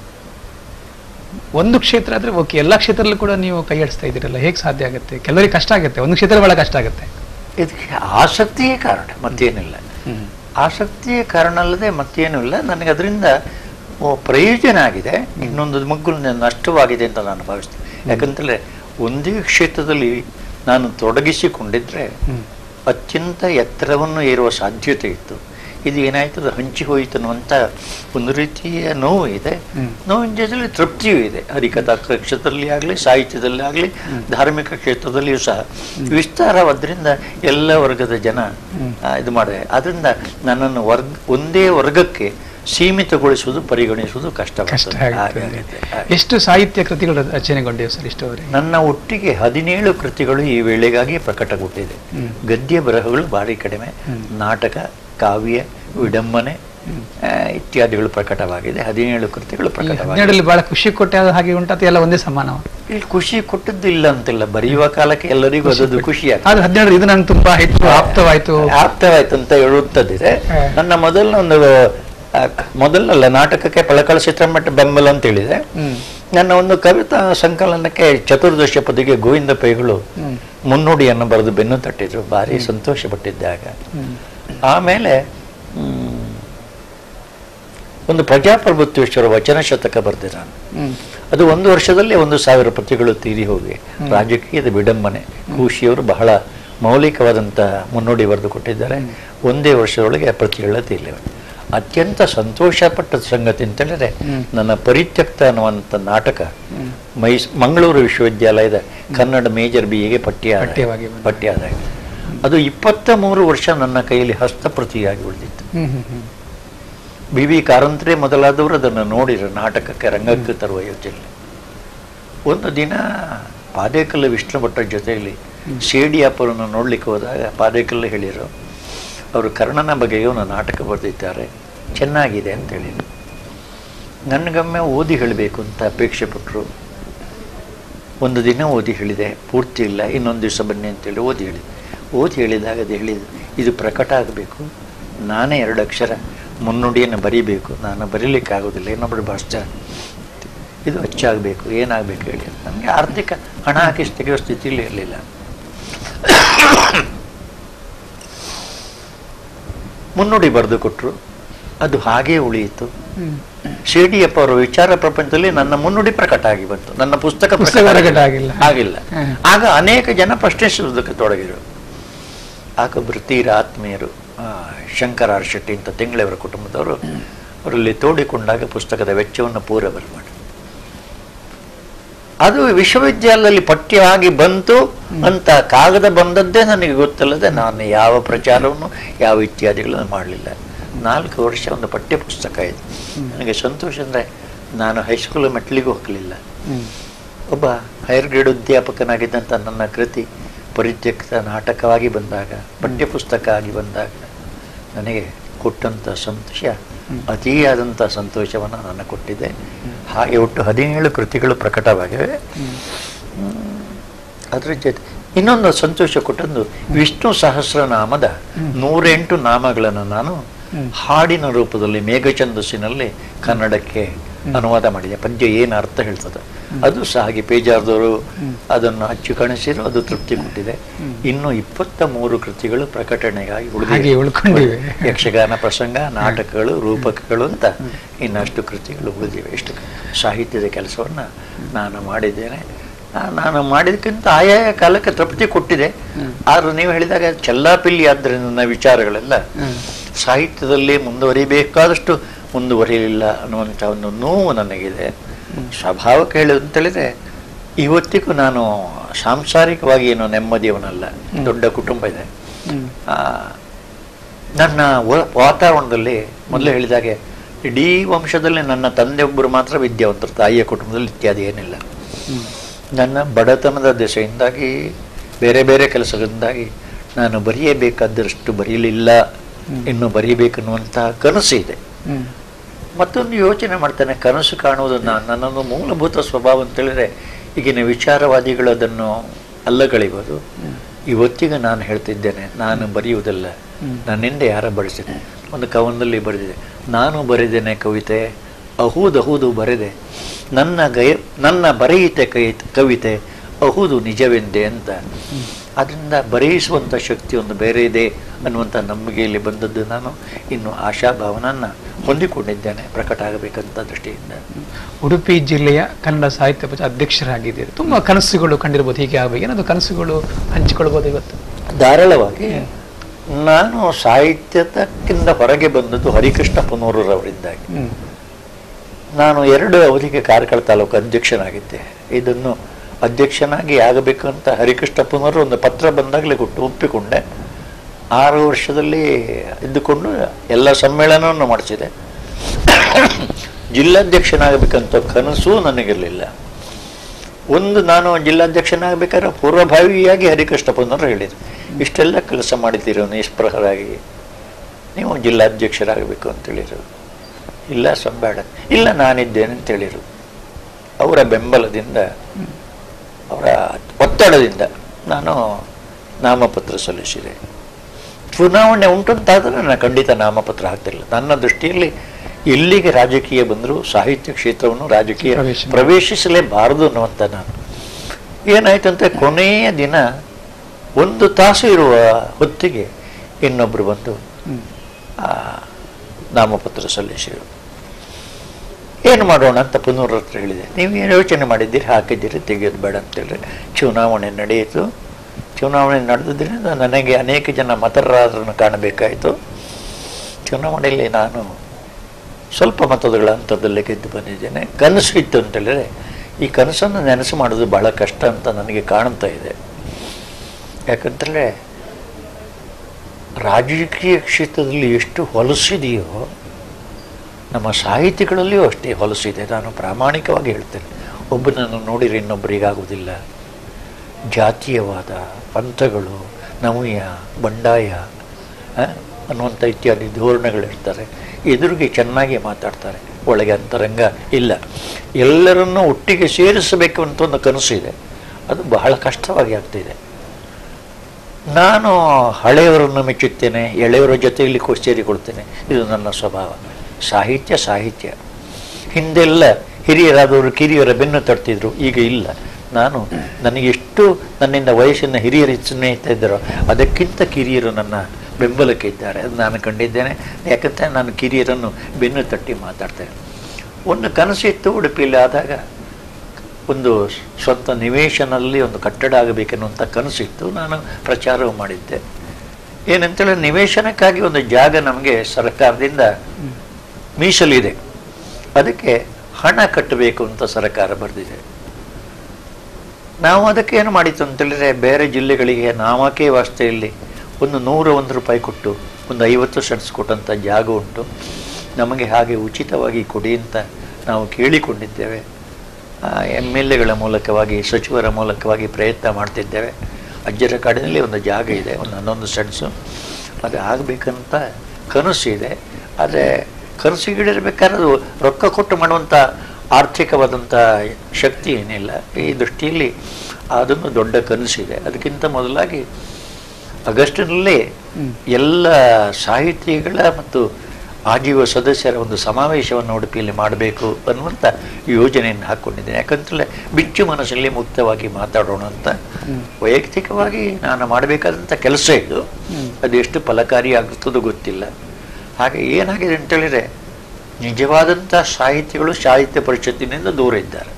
ಒಂದು ಕ್ಷೇತ್ರ ಆದ್ರೆ ಓಕೆ ಎಲ್ಲ ಕ್ಷೇತ್ರದಲ್ಲೂ ಕೂಡ ನೀವು ಕೈ ಆಡಿಸ್ತಾ ಇದ್ದೀರಲ್ಲ ಹೇಗೆ ಸಾಧ್ಯ ಆಗುತ್ತೆ ಕೆಲವರಿಗೆ ಕಷ್ಟ ಆಗುತ್ತೆ ಒಂದು ಕ್ಷೇತ್ರ ಬಹಳ ಕಷ್ಟ ಆಗುತ್ತೆ ಇದಕ್ಕೆ ಆಸಕ್ತಿಯೇ ಕಾರಣ ಮತ್ತೇನಿಲ್ಲ ಆಸಕ್ತಿಯೇ ಕಾರಣ ಅಲ್ಲದೆ ಮತ್ತೇನೂ ಇಲ್ಲ ನನಗೆ ಅದರಿಂದ ಓ, ಪ್ರಯೋಜನ ಆಗಿದೆ ಇನ್ನೊಂದು ಮಗ್ಗು ನಷ್ಟವಾಗಿದೆ ಅಂತ ನಾನು ಭಾವಿಸ್ತೇನೆ ಯಾಕಂತಂದ್ರೆ ಒಂದೇ ಕ್ಷೇತ್ರದಲ್ಲಿ ನಾನು ತೊಡಗಿಸಿಕೊಂಡಿದ್ರೆ ಹ್ಮ್. ಅತ್ಯಂತ ಎತ್ತರವನ್ನು ಏರುವ ಸಾಧ್ಯತೆ ಇತ್ತು ಇದು ಏನಾಯ್ತು ಅದು ಹಂಚಿ ಹೋಯಿತು ಅನ್ನುವಂಥ ಒಂದು ರೀತಿಯ ನೋವು ಇದೆ ಹ್ಮ್. ನೋವಿನ ಜೊತೆಲಿ ತೃಪ್ತಿಯೂ ಇದೆ ಹರಿಕಥಾ ಕ್ಷೇತ್ರದಲ್ಲಿ ಆಗಲಿ ಸಾಹಿತ್ಯದಲ್ಲಿ ಆಗಲಿ ಧಾರ್ಮಿಕ ಕ್ಷೇತ್ರದಲ್ಲಿಯೂ ಸಹ ವಿಸ್ತಾರವಾದ್ರಿಂದ ಎಲ್ಲ ವರ್ಗದ ಜನ ಆ, ಇದು ಮಾಡಿದೆ ಅದರಿಂದ ನನ್ನನ್ನು ವರ್ಗ ಒಂದೇ ವರ್ಗಕ್ಕೆ ಸೀಮಿತಗೊಳಿಸುವುದು ಪರಿಗಣಿಸುವುದು ಕಷ್ಟ ಕಷ್ಟವಾಗ್ತದೆ ಹಾಗೆ ಆಗುತ್ತೆ ಆಗುತ್ತೆ, ಹಾಗೆ. ಎಷ್ಟು ಸಾಹಿತ್ಯ ಕೃತಿಗಳು ರಚನೆಗೊಂಡಿವೆ ಸರ್ ಇಷ್ಟವರೆಗೆ ನನ್ನ ಒಟ್ಟಿಗೆ ಹದಿನೇಳು ಕೃತಿಗಳು ಈ ವೇಳೆಗಾಗಿ ಪ್ರಕಟಗೊಂಡಿದೆ ಹ್ಮ್. ಗದ್ಯ ಬರಹಗಳು ಭಾರಿ ಕಡಿಮೆ ನಾಟಕ ಕಾವ್ಯ ವಿಡಂಬನೆ ಆ, ಇತ್ಯಾದಿಗಳು ಪ್ರಕಟವಾಗಿದೆ ಹದಿನೇಳು ಕೃತಿಗಳು ಪ್ರಕಟವಾಗಿದೆ ಹನ್ನೆರಡರಲ್ಲಿ ಬಹಳ ಖುಷಿ ಕೊಟ್ಟೆ ಅದು ಹಾಗೆ ಉಂಟು ಅಥವಾ ಎಲ್ಲ ಒಂದೇ ಸಮಾನ ಇಲ್ಲಿ ಖುಷಿ ಕೊಟ್ಟದ್ದು ಇಲ್ಲ ಅಂತಿಲ್ಲ ಬರೆಯುವ ಕಾಲಕ್ಕೆ ಎಲ್ಲರಿಗೂ ಅದೊಂದು ಖುಷಿ ಆಗ್ತದೆ ಆದ್ರೆ ಹನ್ನೆರಡು ಇದು ನಂಗೆ ತುಂಬಾ ಹೆಚ್ಚು ಆಪ್ತವಾಯ್ತು ಆಪ್ತವಾಯ್ತು ಅಂತ ಹೇಳುತ್ತದಿದೆ ಹಾ. ನನ್ನ ಮೊದಲ ಒಂದು ಆ, ಮೊದಲಲ್ಲ ನಾಟಕಕ್ಕೆ ಪಳಕಳ ಚಿತ್ರಮಟ್ಟ ಬೆಂಬಲ ಅಂತ ಹೇಳಿದೆ ಹ್ಮ್ ನನ್ನ ಒಂದು ಕವಿತಾ ಸಂಕಲನಕ್ಕೆ ಚತುರ್ದಶ ಪದಿಗೆ ಗೋವಿಂದ ಪೈಗಳು ಹ್ಮ್ ಮುನ್ನುಡಿಯನ್ನು ಬರೆದು ಬೆನ್ನು ತಟ್ಟಿದ್ರು ಭಾರಿ ಸಂತೋಷ ಪಟ್ಟಿದ್ದಾಗ ಆಮೇಲೆ ಹ್ಮ್, ಒಂದು ಪ್ರಜಾಪ್ರಭುತ್ವೇಶ್ವರ ವಚನ ಶತಕ ಬರೆದೆ ನಾನು ಹ್ಮ್. ಅದು ಒಂದು ವರ್ಷದಲ್ಲಿ ಒಂದು ಸಾವಿರ ಪ್ರತಿಗಳು ತೀರಿ ಹೋಗಿ ರಾಜಕೀಯದ ವಿಡಂಬನೆ ಖುಷಿಯವರು ಬಹಳ ಮೌಲಿಕವಾದಂತಹ ಮುನ್ನುಡಿ ಬರೆದು ಕೊಟ್ಟಿದ್ದಾರೆ ಒಂದೇ ವರ್ಷದೊಳಗೆ ಆ ಪ್ರತಿಗಳ ತೀರಿವೆ ಅತ್ಯಂತ ಸಂತೋಷಪಟ್ಟ ಸಂಗತಿ ಅಂತ ಹೇಳಿದ್ರೆ ನನ್ನ ಪರಿತ್ಯಕ್ತ ಅನ್ನುವಂಥ ನಾಟಕ ಮೈಸ್ ಮಂಗಳೂರು ವಿಶ್ವವಿದ್ಯಾಲಯದ ಕನ್ನಡ ಮೇಜರ್ ಬಿ ಎಗೆ ಪಠ್ಯ ಪಠ್ಯವಾಗಿ ಬಂದಿದೆ. ಪಠ್ಯ ಆದಾಗ ಅದು ಇಪ್ಪತ್ತ ಮೂರು ವರ್ಷ ನನ್ನ ಕೈಯಲ್ಲಿ ಹಸ್ತಪ್ರತಿಯಾಗಿ ಉಳಿದಿತ್ತು ಹ್ಮ್ ಹ್ಮ್ ಹ್ಮ್ ಬಿ ವಿ ಕಾರಂತರೇ ಮೊದಲಾದವರು ಅದನ್ನು ನೋಡಿರು ನಾಟಕಕ್ಕೆ ರಂಗಕ್ಕೆ ತರುವ ಯೋಚನೆ ಒಂದು ದಿನ ಪಾದೇಕಲ್ಲು ವಿಷ್ಣು ಭಟ್ರ ಜೊತೆಯಲ್ಲಿ ಶೇಡಿಯಾಪುರನ್ನು ನೋಡ್ಲಿಕ್ಕೆ ಹೋದಾಗ ಪಾದೇಕಲ್ಲು ಹೇಳಿರು ಅವರು ಕರ್ಣನ ಬಗೆಗೆ ಒಂದು ನಾಟಕ ಬರೆದಿದ್ದಾರೆ ಚೆನ್ನಾಗಿದೆ ಅಂತ ಹೇಳಿದ್ರು ನನಗೊಮ್ಮೆ ಓದಿ ಹೇಳಬೇಕು ಅಂತ ಅಪೇಕ್ಷೆ ಪಟ್ಟರು ಒಂದು ದಿನ ಓದಿ ಹೇಳಿದೆ ಪೂರ್ತಿ ಇಲ್ಲ ಇನ್ನೊಂದು ದಿವಸ ಬನ್ನಿ ಅಂತೇಳಿ ಓದಿ ಹೇಳಿದೆ ಓದಿ ಹೇಳಿದಾಗ ಅದು ಹೇಳಿದೆ ಇದು ಪ್ರಕಟ ಆಗಬೇಕು ನಾನೇ ಎರಡು ಅಕ್ಷರ ಮುನ್ನುಡಿಯನ್ನು ಬರೀಬೇಕು ನಾನು ಬರೀಲಿಕ್ಕಾಗೋದಿಲ್ಲ ಇನ್ನೊಬ್ಬರು ಭಾಷೆ ಇದು ಅಚ್ಚಾಗಬೇಕು ಏನಾಗಬೇಕು ಹೇಳಿ ನನಗೆ ಆರ್ಥಿಕ ಹಣ ಹಾಕಿ ತೆಗೆಯೋ ಸ್ಥಿತಿಯಲ್ಲಿ ಇರಲಿಲ್ಲ ಮುನ್ನುಡಿ ಬರೆದು ಕೊಟ್ಟರು ಅದು ಹಾಗೇ ಉಳಿಯಿತು ಹ್ಮ್. ಶಿರಡಿಯಪ್ಪ ಅವರ ವಿಚಾರ ಪ್ರಪಂಚದಲ್ಲಿ ನನ್ನ ಮುನ್ನುಡಿ ಪ್ರಕಟ ಆಗಿ ಬಂತು ನನ್ನ ಪುಸ್ತಕ ಪುಸ್ತಕ ಪ್ರಕಟ ಆಗಿಲ್ಲ. ಆಗಿಲ್ಲ ಹ್ಮ್. ಆಗ ಅನೇಕ ಜನ ಪ್ರಶ್ನಿಸುವುದಕ್ಕೆ ತೊಡಗಿದರು ಆಗ ಒಬ್ಬರು ತೀರ ಆತ್ಮೀಯರು ಆ, ಶಂಕರ ಆರ್ ಶೆಟ್ಟಿ ಅಂತ ತಿಂಗಳವರ ಕುಟುಂಬದವರು ಅವರಲ್ಲಿ ತೋಡಿಕೊಂಡಾಗ ಪುಸ್ತಕದ ವೆಚ್ಚವನ್ನು ಪೂರ ಬರಮಾಡಿ ಅದು ವಿಶ್ವವಿದ್ಯಾಲಯದಲ್ಲಿ ಪಠ್ಯ ಆಗಿ ಬಂತು ಅಂತ ಕಾಗದ ಬಂದದ್ದೇ ನನಗೆ ಗೊತ್ತಿಲ್ಲದೆ ನಾನು ಯಾವ ಪ್ರಚಾರವನ್ನು ಯಾವ ಇತ್ಯಾದಿಗಳನ್ನು ಮಾಡಲಿಲ್ಲ ನಾಲ್ಕು ವರ್ಷ ಒಂದು ಪಠ್ಯ ಪುಸ್ತಕ ಇದೆ ನನಗೆ ಸಂತೋಷ ಅಂದರೆ ನಾನು ಹೈಸ್ಕೂಲ್ ಮೆಟ್ಲಿಗೂ ಹೋಗಲಿಲ್ಲ ಹ್ಮ್. ಒಬ್ಬ ಹೈಯರ್ ಗ್ರೇಡ್ ಅಧ್ಯಾಪಕನಾಗಿದ್ದಂಥ ನನ್ನ ಕೃತಿ ಪರಿತ್ಯಕ್ತ ನಾಟಕವಾಗಿ ಬಂದಾಗ ಪಠ್ಯಪುಸ್ತಕ ಆಗಿ ಬಂದಾಗ ನನಗೆ ಕೊಟ್ಟಂಥ ಸಂತೋಷ ಅತಿಯಾದಂಥ ಸಂತೋಷವನ್ನು ನಾನು ಕೊಟ್ಟಿದ್ದೆ ಹಾಗೆ ಒಟ್ಟು ಹದಿನೇಳು ಕೃತಿಗಳು ಪ್ರಕಟವಾಗಿವೆ ಹ್ಮ್. ಅದ್ರ ಜೊತೆ ಇನ್ನೊಂದು ಸಂತೋಷ ಕೊಟ್ಟದ್ದು ವಿಷ್ಣು ಸಹಸ್ರನಾಮದ ನೂರೆಂಟು ನಾಮಗಳನ್ನು ನಾನು ಹಾಡಿನ ರೂಪದಲ್ಲಿ ಮೇಘಛಂದಸ್ಸಿನಲ್ಲಿ ಕನ್ನಡಕ್ಕೆ ಅನುವಾದ ಮಾಡಿದೆ ಪದ್ಯ ಏನು ಅರ್ಥ ಹೇಳ್ತದೆ ಅದು ಸಹ ಹಾಗೆ ಪೇಜಾರ್ದವರು ಅದನ್ನು ಅಚ್ಚು ಕಾಣಿಸಿರೋ ಅದು ತೃಪ್ತಿ ಕೊಟ್ಟಿದೆ ಇನ್ನು ಇಪ್ಪತ್ತ ಮೂರು ಕೃತಿಗಳು ಪ್ರಕಟಣೆಗಾಗಿ ಹಾಗೆ ಉಳ್ಕೊಂಡಿವೆ. ಯಕ್ಷಗಾನ ಪ್ರಸಂಗ ನಾಟಕಗಳು ರೂಪಕಗಳು ಅಂತ ಇನ್ನಷ್ಟು ಕೃತಿಗಳು ಉಳಿದಿವೆ ಎಷ್ಟು ಸಾಹಿತ್ಯದ ಕೆಲಸವನ್ನು ನಾನು ಮಾಡಿದ್ದೇನೆ ನಾ- ನಾನು ಮಾಡಿದಕ್ಕಿಂತ ಆಯಾಯ ಕಾಲಕ್ಕೆ ತೃಪ್ತಿ ಕೊಟ್ಟಿದೆ ಆದ್ರೆ ನೀವು ಹೇಳಿದಾಗ ಚೆಲ್ಲಾಪಿಲ್ಲಿ ಆದ್ದರಿಂದ ನನ್ನ ವಿಚಾರಗಳೆಲ್ಲ ಸಾಹಿತ್ಯದಲ್ಲಿ ಮುಂದುವರಿಬೇಕಾದಷ್ಟು ಮುಂದುವರಿಯಲಿಲ್ಲ ಅನ್ನುವಂಥ ಒಂದು ನೋವು ನನಗಿದೆ ಸ್ವಭಾವಕ್ಕೆ ಹೇಳೋದು ಅಂತ ಹೇಳಿದ್ರೆ ಇವತ್ತಿಗೂ ನಾನು ಸಾಂಸಾರಿಕವಾಗಿ ಏನು ನೆಮ್ಮದಿಯವನಲ್ಲ ದೊಡ್ಡ ಕುಟುಂಬ ಇದೆ ಹ್ಮ್. ಆ, ನನ್ನ ವ- ವಾತಾವರಣದಲ್ಲಿ ಮೊದಲು ಹೇಳಿದಾಗೆ ಇಡೀ ವಂಶದಲ್ಲಿ ನನ್ನ ತಂದೆಯೊಬ್ಬರು ಮಾತ್ರ ವಿದ್ಯಾವಂತರು ತಾಯಿಯ ಕುಟುಂಬದಲ್ಲಿ ಇತ್ಯಾದಿ ಏನಿಲ್ಲ ನನ್ನ ಬಡತನದ ದೆಸೆಯಿಂದಾಗಿ ಬೇರೆ ಬೇರೆ ಕೆಲಸಗಳಿಂದಾಗಿ ನಾನು ಬರೆಯಬೇಕಾದಷ್ಟು ಬರೀಲಿಲ್ಲ ಇನ್ನು ಬರೀಬೇಕನ್ನುವಂತಹ ಕನಸು ಇದೆ ಹ್ಮ್. ಮತ್ತೊಂದು ಯೋಚನೆ ಮಾಡ್ತಾನೆ ಕನಸು ಕಾಣುವುದು ನಾನು ನನ್ನೊಂದು ಮೂಲಭೂತ ಸ್ವಭಾವ ಅಂತ ಹೇಳಿದ್ರೆ ಈಗಿನ ವಿಚಾರವಾದಿಗಳು ಅದನ್ನು ಅಲ್ಲಗಳೆಯುವುದು ಇವತ್ತಿಗೆ ನಾನು ಹೇಳ್ತಿದ್ದೇನೆ ನಾನು ಬರೆಯುವುದಲ್ಲ ನನ್ನಿಂದ ಯಾರ ಬರೆಸಿದೆ ಒಂದು ಕವನದಲ್ಲಿ ಬರೆದಿದೆ ನಾನು ಬರೆದೇನೆ ಕವಿತೆ ಅಹೂದಹೂದು ಬರೆದೆ ನನ್ನ ಗೈ ನನ್ನ ಬರೆಯಿತೆ ಕೈ ಕವಿತೆ ಅಹುದು ನಿಜವೆಂದೆ ಅಂತ ಅದರಿಂದ ಬರೆಯಿಸುವಂಥ ಶಕ್ತಿ ಒಂದು ಬೇರೆ ಇದೆ ಅನ್ನುವಂಥ ನಂಬಿಕೆಯಲ್ಲಿ ಬಂದದ್ದು ನಾನು ಇನ್ನು ಆಶಾಭಾವನನ್ನು ಹೊಂದಿಕೊಂಡಿದ್ದೇನೆ ಪ್ರಕಟ ಆಗಬೇಕಂತ ದೃಷ್ಟಿಯಿಂದ ಉಡುಪಿ ಜಿಲ್ಲೆಯ ಕನ್ನಡ ಸಾಹಿತ್ಯ ಪರಿಷತ್ ಅಧ್ಯಕ್ಷರಾಗಿದ್ದೀರಿ ತುಂಬಾ ಕನಸುಗಳು ಕಂಡಿರ್ಬೋದು ಹೀಗೆ ಆಗಬೇಕು ಏನಾದ್ರು ಕನಸುಗಳು ಹಂಚಿಕೊಳ್ಬೋದು ಇವತ್ತು ಧಾರಾಳವಾಗಿ ನಾನು ಸಾಹಿತ್ಯದಕ್ಕಿಂತ ಹೊರಗೆ ಬಂದದ್ದು ಹರಿಕೃಷ್ಣ ಪುನೂರವರಿಂದಾಗಿ ಹ್ಮ್. ನಾನು ಎರಡು ಅವಧಿಗೆ ಕಾರ್ಕಳ ತಾಲೂಕು ಅಧ್ಯಕ್ಷನಾಗಿದ್ದೆ ಇದನ್ನು ಅಧ್ಯಕ್ಷನಾಗಿ ಆಗಬೇಕು ಅಂತ ಹರಿಕೃಷ್ಣ ಪುನರ್ ಒಂದು ಪತ್ರ ಬಂದಾಗಲೇ ಕೊಟ್ಟು ಒಪ್ಪಿಕೊಂಡೆ ಆರು ವರ್ಷದಲ್ಲಿ ಇದ್ದುಕೊಂಡು ಎಲ್ಲ ಸಮ್ಮೇಳನವನ್ನು ಮಾಡಿಸಿದೆ ಜಿಲ್ಲಾಧ್ಯಕ್ಷನಾಗಬೇಕಂತ ಕನಸು ನನಗಿರಲಿಲ್ಲ ಒಂದು ನಾನು ಜಿಲ್ಲಾಧ್ಯಕ್ಷನಾಗಬೇಕಾದ್ರೆ ಪೂರ್ವಭಾವಿಯಾಗಿ ಹರಿಕೃಷ್ಣ ಪುನರ್ ಹೇಳಿದ್ರು ಇಷ್ಟೆಲ್ಲ ಕೆಲಸ ಮಾಡಿದ್ದೀರೋ ನಿಷ್ಪ್ರಹರಾಗಿ ನೀವು ಜಿಲ್ಲಾಧ್ಯಕ್ಷರಾಗಬೇಕು ಅಂತೇಳಿರು ಇಲ್ಲ ಸಂಬೇಡ ಇಲ್ಲ ನಾನಿದ್ದೇನೆ ಅಂತೇಳಿರು ಅವರ ಬೆಂಬಲದಿಂದ ಅವರ ಒತ್ತಡದಿಂದ ನಾನು ನಾಮಪತ್ರ ಸಲ್ಲಿಸಿದೆ ಚುನಾವಣೆ ಉಂಟಂತಾದರೆ ನಾನು ಖಂಡಿತ ನಾಮಪತ್ರ ಹಾಕ್ತಿಲ್ಲ ನನ್ನ ದೃಷ್ಟಿಯಲ್ಲಿ ಎಲ್ಲಿಗೆ ರಾಜಕೀಯ ಬಂದರೂ ಸಾಹಿತ್ಯ ಕ್ಷೇತ್ರವನ್ನು ರಾಜಕೀಯ ಪ್ರವೇಶ. ಪ್ರವೇಶಿಸಲೇಬಾರದು ಅನ್ನುವಂಥ ನಾನು ಏನಾಯ್ತು ಅಂತ ಕೊನೆಯ ದಿನ ಒಂದು ತಾಸು ಇರುವ ಹೊತ್ತಿಗೆ ಇನ್ನೊಬ್ಬರು ಬಂದು ಹ್ಮ್. ಆ, ನಾಮಪತ್ರ ಸಲ್ಲಿಸಿದರು ಏನು ಮಾಡೋಣ ಅಂತ ಪುನರ್ ಹತ್ರ ಹೇಳಿದೆ ನೀವು ಏನು ಯೋಚನೆ ಮಾಡಿದ್ದೀರಿ ಹಾಕಿದ್ದೀರಿ ತೆಗೆಯೋದು ಬೇಡ ಅಂತೇಳಿ ಚುನಾವಣೆ ನಡೆಯಿತು ಚುನಾವಣೆ ನಡೆದಿದ್ದರಿಂದ ನನಗೆ ಅನೇಕ ಜನ ಮತದಾರರನ್ನು ಕಾಣಬೇಕಾಯಿತು ಚುನಾವಣೆಯಲ್ಲಿ ನಾನು ಸ್ವಲ್ಪ ಮತಗಳ ಹಂತದಲ್ಲಿ ಗೆದ್ದು ಬಂದಿದ್ದೇನೆ ಕನಸು ಇತ್ತು ಅಂತೇಳಿದ್ರೆ ಈ ಕನಸನ್ನು ನೆನಸು ಮಾಡೋದು ಬಹಳ ಕಷ್ಟ ಅಂತ ನನಗೆ ಕಾಣ್ತಾ ಇದೆ ಯಾಕಂತೇಳಿದ್ರೆ ರಾಜಕೀಯ ಕ್ಷೇತ್ರದಲ್ಲಿ ಎಷ್ಟು ಹೊಲಸಿದೆಯೋ ನಮ್ಮ ಸಾಹಿತಿಗಳಲ್ಲಿಯೂ ಅಷ್ಟೇ ಹೊಲಸಿದೆ ನಾನು ಪ್ರಾಮಾಣಿಕವಾಗಿ ಹೇಳ್ತೇನೆ ಒಬ್ಬನನ್ನು ನೋಡಿದರೆ ಇನ್ನೊಬ್ಬರಿಗಾಗುವುದಿಲ್ಲ ಜಾತೀಯವಾದ ಪಂಥಗಳು ನವೀಯ ಬಂಡಾಯ ಆ, ಅನ್ನುವಂಥ ಇತ್ಯಾದಿ ಧೋರಣೆಗಳಿರ್ತಾರೆ ಎದುರಿಗೆ ಚೆನ್ನಾಗಿ ಮಾತಾಡ್ತಾರೆ ಒಳಗೆ ಅಂತರಂಗ ಇಲ್ಲ ಎಲ್ಲರನ್ನೂ ಒಟ್ಟಿಗೆ ಸೇರಿಸಬೇಕು ಅಂತ ಒಂದು ಕನಸು ಇದೆ ಅದು ಬಹಳ ಕಷ್ಟವಾಗಿ ಆಗ್ತಿದೆ ನಾನು ಹಳೆಯವರನ್ನು ಮೆಚ್ಚುತ್ತೇನೆ ಎಳೆಯವರ ಜೊತೆಯಲ್ಲಿ ಕೊ- ಸೇರಿಕೊಳ್ತೇನೆ ಇದು ನನ್ನ ಸ್ವಭಾವ ಸಾಹಿತ್ಯ ಸಾಹಿತ್ಯ ಹಿಂದೆಲ್ಲ ಹಿರಿಯರಾದವರು ಕಿರಿಯರ ಬೆನ್ನು ತಟ್ತಿದ್ರು ಈಗ ಇಲ್ಲ ನಾನು ನನಗೆ ಎಷ್ಟು ನನ್ನಿಂದ ವಯಸ್ಸಿನ ಹಿರಿಯರು ಸ್ನೇಹಿತ ಇದ್ದಾರೋ ಅದಕ್ಕಿಂತ ಕಿರಿಯರು ನನ್ನ ಬೆಂಬಲಕ್ಕೆ ಇದ್ದಾರೆ ಅದು ನಾನು ಕಂಡಿದ್ದೇನೆ ಯಾಕಂತ ನಾನು ಕಿರಿಯರನ್ನು ಬೆನ್ನು ತಟ್ಟಿ ಮಾತಾಡ್ತೇನೆ ಒಂದು ಕನಸಿತ್ತು ಉಡುಪಿಯಲ್ಲಿ ಆದಾಗ ಒಂದು ಸ್ವಂತ ನಿವೇಶನಲ್ಲಿ ಒಂದು ಕಟ್ಟಡ ಆಗಬೇಕೆನ್ನುವಂಥ ಕನಸಿತ್ತು ನಾನು ಪ್ರಚಾರವು ಮಾಡಿದ್ದೆ ಏನಂತೇಳಿ ನಿವೇಶನಕ್ಕಾಗಿ ಒಂದು ಜಾಗ ನಮಗೆ ಸರ್ಕಾರದಿಂದ ಮೀಸಲಿದೆ ಅದಕ್ಕೆ ಹಣ ಕಟ್ಟಬೇಕು ಅಂತ ಸರ್ಕಾರ ಬರೆದಿದೆ ನಾವು ಅದಕ್ಕೆ ಏನು ಮಾಡಿತ್ತು ಅಂತೇಳಿದ್ರೆ ಬೇರೆ ಜಿಲ್ಲೆಗಳಿಗೆ ನಾಮಕೆ ವಾಸ್ತೆಯಲ್ಲಿ ಒಂದು ನೂರ ಒಂದು ರೂಪಾಯಿ ಕೊಟ್ಟು ಒಂದು ಐವತ್ತು ಸೆಂಟ್ಸ್ ಕೊಟ್ಟಂಥ ಜಾಗ ಉಂಟು ನಮಗೆ ಹಾಗೆ ಉಚಿತವಾಗಿ ಕೊಡಿ ಅಂತ ನಾವು ಕೇಳಿಕೊಂಡಿದ್ದೇವೆ ಎಮ್ ಎಲ್ ಎಗಳ ಮೂಲಕವಾಗಿ ಸಚಿವರ ಮೂಲಕವಾಗಿ ಪ್ರಯತ್ನ ಮಾಡ್ತಿದ್ದೇವೆ ಅಜ್ಜರ ಕಾಡಿನಲ್ಲಿ ಒಂದು ಜಾಗ ಇದೆ ಒಂದು ಹನ್ನೊಂದು ಸೆಂಟ್ಸು ಅದು ಆಗಬೇಕಂತ ಕನಸು ಇದೆ ಆದರೆ ಕನಸಿಗಿಡಿರ್ಬೇಕಾದ್ರೆ ಅದು ರೊಕ್ಕ ಕೊಟ್ಟು ಮಾಡುವಂಥ ಆರ್ಥಿಕವಾದಂಥ ಶಕ್ತಿ ಏನಿಲ್ಲ ಈ ದೃಷ್ಟಿಯಲ್ಲಿ ಅದೊಂದು ದೊಡ್ಡ ಕನಸಿದೆ ಅದಕ್ಕಿಂತ ಮೊದಲಾಗಿ ಆಗಸ್ಟಿನಲ್ಲೇ ಎಲ್ಲ ಸಾಹಿತಿಗಳ ಮತ್ತು ಆಜೀವ ಸದಸ್ಯರ ಒಂದು ಸಮಾವೇಶವನ್ನು ಉಡುಪಿಯಲ್ಲಿ ಮಾಡಬೇಕು ಅನ್ನುವಂಥ ಯೋಜನೆಯನ್ನು ಹಾಕ್ಕೊಂಡಿದ್ದೇನೆ ಯಾಕಂತಲೇ ಬಿಚ್ಚು ಮನಸ್ಸಲ್ಲಿ ಮುಕ್ತವಾಗಿ ಮಾತಾಡೋಣ ಅಂತ ವೈಯಕ್ತಿಕವಾಗಿ ನಾನು ಮಾಡಬೇಕಾದಂಥ ಕೆಲಸ ಇದು ಅದು ಎಷ್ಟು ಫಲಕಾರಿ ಆಗುತ್ತದೋ ಗೊತ್ತಿಲ್ಲ ಹಾಗೆ ಏನಾಗಿದೆ ಅಂತೇಳಿದರೆ ನಿಜವಾದಂಥ ಸಾಹಿತಿಗಳು ಸಾಹಿತ್ಯ ಪರಿಷತ್ತಿನಿಂದ ದೂರ ಇದ್ದಾರೆ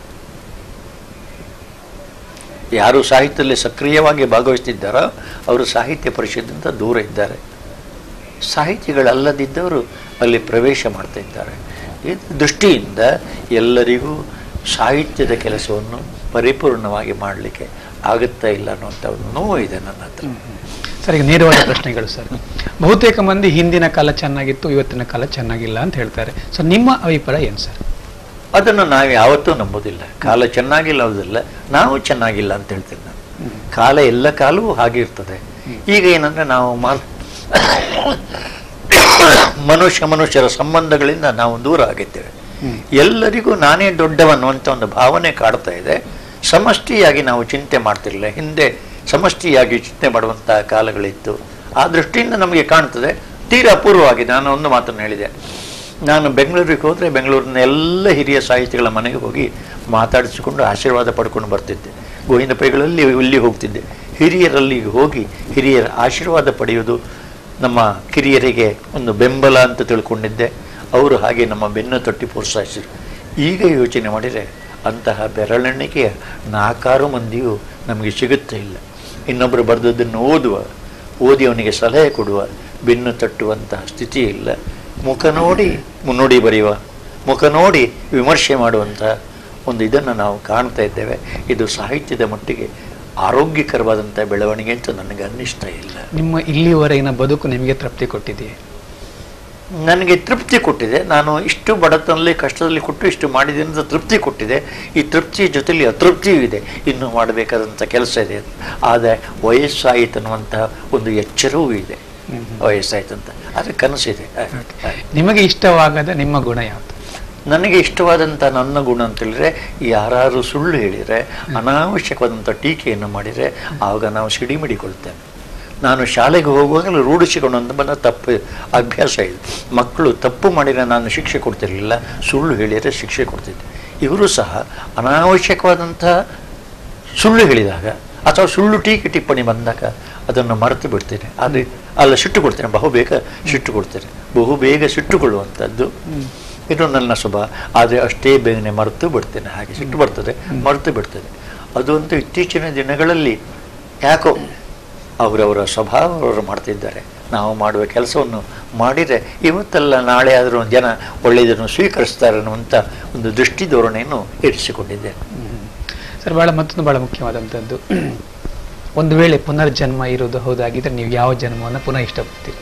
ಯಾರು ಸಾಹಿತ್ಯದಲ್ಲಿ ಸಕ್ರಿಯವಾಗಿ ಭಾಗವಹಿಸ್ತಿದ್ದಾರೋ ಅವರು ಸಾಹಿತ್ಯ ಪರಿಷತ್ತಿನಿಂದ ದೂರ ಇದ್ದಾರೆ ಸಾಹಿತಿಗಳಲ್ಲದಿದ್ದವರು ಅಲ್ಲಿ ಪ್ರವೇಶ ಮಾಡ್ತಾ ಇದ್ದಾರೆ ಈ ದೃಷ್ಟಿಯಿಂದ ಎಲ್ಲರಿಗೂ ಸಾಹಿತ್ಯದ ಕೆಲಸವನ್ನು ಪರಿಪೂರ್ಣವಾಗಿ ಮಾಡಲಿಕ್ಕೆ ಆಗುತ್ತಾ ಇಲ್ಲ ಅನ್ನುವಂಥ ಒಂದು ನೋವು ಇದೆ ನನ್ನ ಹತ್ರ ಸರ್ ಈಗ ನೇರವಾದ ಪ್ರಶ್ನೆಗಳು ಸರ್ ಬಹುತೇಕ ಮಂದಿ ಹಿಂದಿನ ಕಾಲ ಚೆನ್ನಾಗಿತ್ತು ಇವತ್ತಿನ ಕಾಲ ಚೆನ್ನಾಗಿಲ್ಲ ಅಂತ ಹೇಳ್ತಾರೆ ಸೊ ನಿಮ್ಮ ಅಭಿಪ್ರಾಯ ಏನು ಸರ್ ಅದನ್ನು ನಾವು ಯಾವತ್ತೂ ನಂಬೋದಿಲ್ಲ ಕಾಲ ಚೆನ್ನಾಗಿಲ್ಲ ಅನ್ನೋದಿಲ್ಲ ನಾವು ಚೆನ್ನಾಗಿಲ್ಲ ಅಂತ ಹೇಳ್ತೇನೆ ನಾನು ಕಾಲ ಎಲ್ಲ ಕಾಲವೂ ಹಾಗೆ ಇರ್ತದೆ ಈಗ ಏನಂದ್ರೆ ನಾವು ಮಾ ಮನುಷ್ಯ ಮನುಷ್ಯರ ಸಂಬಂಧಗಳಿಂದ ನಾವು ದೂರ ಆಗಿದ್ದೇವೆ ಎಲ್ಲರಿಗೂ ನಾನೇ ದೊಡ್ಡವನ್ನುವಂಥ ಒಂದು ಭಾವನೆ ಕಾಡ್ತಾ ಇದೆ ಸಮಷ್ಟಿಯಾಗಿ ನಾವು ಚಿಂತೆ ಮಾಡ್ತಿರಲಿಲ್ಲ ಹಿಂದೆ ಸಮಷ್ಟಿಯಾಗಿ ಚಿಂತೆ ಮಾಡುವಂಥ ಕಾಲಗಳಿತ್ತು ಆ ದೃಷ್ಟಿಯಿಂದ ನಮಗೆ ಕಾಣ್ತದೆ ತೀರಾ ಅಪೂರ್ವವಾಗಿ ನಾನು ಒಂದು ಮಾತನ್ನು ಹೇಳಿದೆ ನಾನು ಬೆಂಗಳೂರಿಗೆ ಹೋದರೆ ಬೆಂಗಳೂರಿನ ಎಲ್ಲ ಹಿರಿಯ ಸಾಹಿತಿಗಳ ಮನೆಗೆ ಹೋಗಿ ಮಾತಾಡಿಸಿಕೊಂಡು ಆಶೀರ್ವಾದ ಪಡ್ಕೊಂಡು ಬರ್ತಿದ್ದೆ ಗೋವಿಂದ ಪೈಗಳಲ್ಲಿ ಇಲ್ಲಿ ಹೋಗ್ತಿದ್ದೆ ಹಿರಿಯರಲ್ಲಿ ಹೋಗಿ ಹಿರಿಯರ ಆಶೀರ್ವಾದ ಪಡೆಯುವುದು ನಮ್ಮ ಕಿರಿಯರಿಗೆ ಒಂದು ಬೆಂಬಲ ಅಂತ ತಿಳ್ಕೊಂಡಿದ್ದೆ ಅವರು ಹಾಗೆ ನಮ್ಮ ಬೆನ್ನು ತಟ್ಟಿ ಪ್ರೋತ್ಸಾಹಿಸಿದರು ಈಗ ಯೋಚನೆ ಮಾಡಿದರೆ ಅಂತಹ ಬೆರಳೆಣಿಕೆಯ ನಾಲ್ಕಾರು ಮಂದಿಯೂ ನಮಗೆ ಸಿಗುತ್ತೇ ಇಲ್ಲ ಇನ್ನೊಬ್ಬರು ಬರೆದದ್ದನ್ನು ಓದುವ ಓದಿ ಅವನಿಗೆ ಸಲಹೆ ಕೊಡುವ ಬೆನ್ನು ತಟ್ಟುವಂತಹ ಸ್ಥಿತಿ ಇಲ್ಲ ಮುಖ ನೋಡಿ ಮುನ್ನುಡಿ ಬರೆಯುವ ಮುಖ ನೋಡಿ ವಿಮರ್ಶೆ ಮಾಡುವಂಥ ಒಂದು ಇದನ್ನು ನಾವು ಕಾಣ್ತಾ ಇದ್ದೇವೆ ಇದು ಸಾಹಿತ್ಯದ ಮಟ್ಟಿಗೆ ಆರೋಗ್ಯಕರವಾದಂಥ ಬೆಳವಣಿಗೆ ಅಂತ ನನಗೆ ಅನ್ನಿಸ್ತಾ ಇಲ್ಲ ನಿಮ್ಮ ಇಲ್ಲಿವರೆಗಿನ ಬದುಕು ನಿಮಗೆ ತೃಪ್ತಿ ಕೊಟ್ಟಿದೆಯೇ ನನಗೆ ತೃಪ್ತಿ ಕೊಟ್ಟಿದೆ ನಾನು ಇಷ್ಟು ಬಡತನದಲ್ಲಿ ಕಷ್ಟದಲ್ಲಿ ಕೊಟ್ಟು ಇಷ್ಟು ಮಾಡಿದ್ದೀನಿ ಅಂತ ತೃಪ್ತಿ ಕೊಟ್ಟಿದೆ ಈ ತೃಪ್ತಿಯ ಜೊತೆಲಿ ಅತೃಪ್ತಿಯೂ ಇದೆ ಇನ್ನೂ ಮಾಡಬೇಕಾದಂಥ ಕೆಲಸ ಇದೆ ಆದರೆ ವಯಸ್ಸಾಯಿತು ಅನ್ನುವಂತಹ ಒಂದು ಎಚ್ಚರವೂ ಇದೆ ವಯಸ್ಸಾಯ್ತು ಅಂತ ಆದರೆ ಕನಸಿದೆ ನಿಮಗೆ ಇಷ್ಟವಾಗದ ನಿಮ್ಮ ಗುಣ ಯಾವುದು ನನಗೆ ಇಷ್ಟವಾದಂಥ ನನ್ನ ಗುಣ ಅಂತ ಹೇಳಿದ್ರೆ ಯಾರು ಸುಳ್ಳು ಹೇಳಿದರೆ ಅನಾವಶ್ಯಕವಾದಂಥ ಟೀಕೆಯನ್ನು ಮಾಡಿದರೆ ಆವಾಗ ನಾವು ಸಿಡಿಮಿಡಿಕೊಳ್ತೇವೆ ನಾನು ಶಾಲೆಗೆ ಹೋಗುವಾಗಲೂ ರೂಢಿಸಿಕೊಂಡು ಬಂದ ತಪ್ಪು ಅಭ್ಯಾಸ ಇದೆ ಮಕ್ಕಳು ತಪ್ಪು ಮಾಡಿದರೆ ನಾನು ಶಿಕ್ಷೆ ಕೊಡ್ತಿರಲಿಲ್ಲ ಸುಳ್ಳು ಹೇಳಿದರೆ ಶಿಕ್ಷೆ ಕೊಡ್ತಿದ್ದೆ ಇವರು ಸಹ ಅನಾವಶ್ಯಕವಾದಂಥ ಸುಳ್ಳು ಹೇಳಿದಾಗ ಅಥವಾ ಸುಳ್ಳು ಟೀಕೆ ಟಿಪ್ಪಣಿ ಬಂದಾಗ ಅದನ್ನು ಮರೆತು ಬಿಡ್ತೇನೆ ಆದರೆ ಅಲ್ಲ ಸಿಟ್ಟು ಕೊಡ್ತೇನೆ ಬಹು ಬೇಗ ಸಿಟ್ಟು ಕೊಡ್ತೇನೆ ಬಹು ಬೇಗ ಸಿಟ್ಟುಕೊಳ್ಳುವಂಥದ್ದು ಇದು ನನ್ನ ಸ್ವಭಾವ ಆದರೆ ಅಷ್ಟೇ ಬೇಗನೆ ಮರೆತು ಬಿಡ್ತೇನೆ ಹಾಗೆ ಸಿಟ್ಟು ಬರ್ತದೆ ಮರೆತು ಬಿಡ್ತದೆ ಅದಂತೂ ಇತ್ತೀಚಿನ ದಿನಗಳಲ್ಲಿ ಯಾಕೋ ಅವರವರ ಸ್ವಭಾವ ಅವರು ಮಾಡ್ತಿದ್ದಾರೆ ನಾವು ಮಾಡುವ ಕೆಲಸವನ್ನು ಮಾಡಿದರೆ ಇವತ್ತೆಲ್ಲ ನಾಳೆ ಆದರೂ ಜನ ಒಳ್ಳೆಯದನ್ನು ಸ್ವೀಕರಿಸ್ತಾರೆ ಅನ್ನುವಂಥ ಒಂದು ದೃಷ್ಟಿ ಧೋರಣೆಯನ್ನು ಇರಿಸಿಕೊಂಡಿದ್ದೇನೆ ಸರ್ ಬಹಳ ಮತ್ತೊಂದು ಬಹಳ ಮುಖ್ಯವಾದಂಥದ್ದು ಒಂದು ವೇಳೆ ಪುನರ್ಜನ್ಮ ಇರೋದು ಹೌದಾಗಿದ್ರೆ ನೀವು ಯಾವ ಜನ್ಮವನ್ನು ಪುನಃ ಇಷ್ಟಪಡ್ತೀರಿ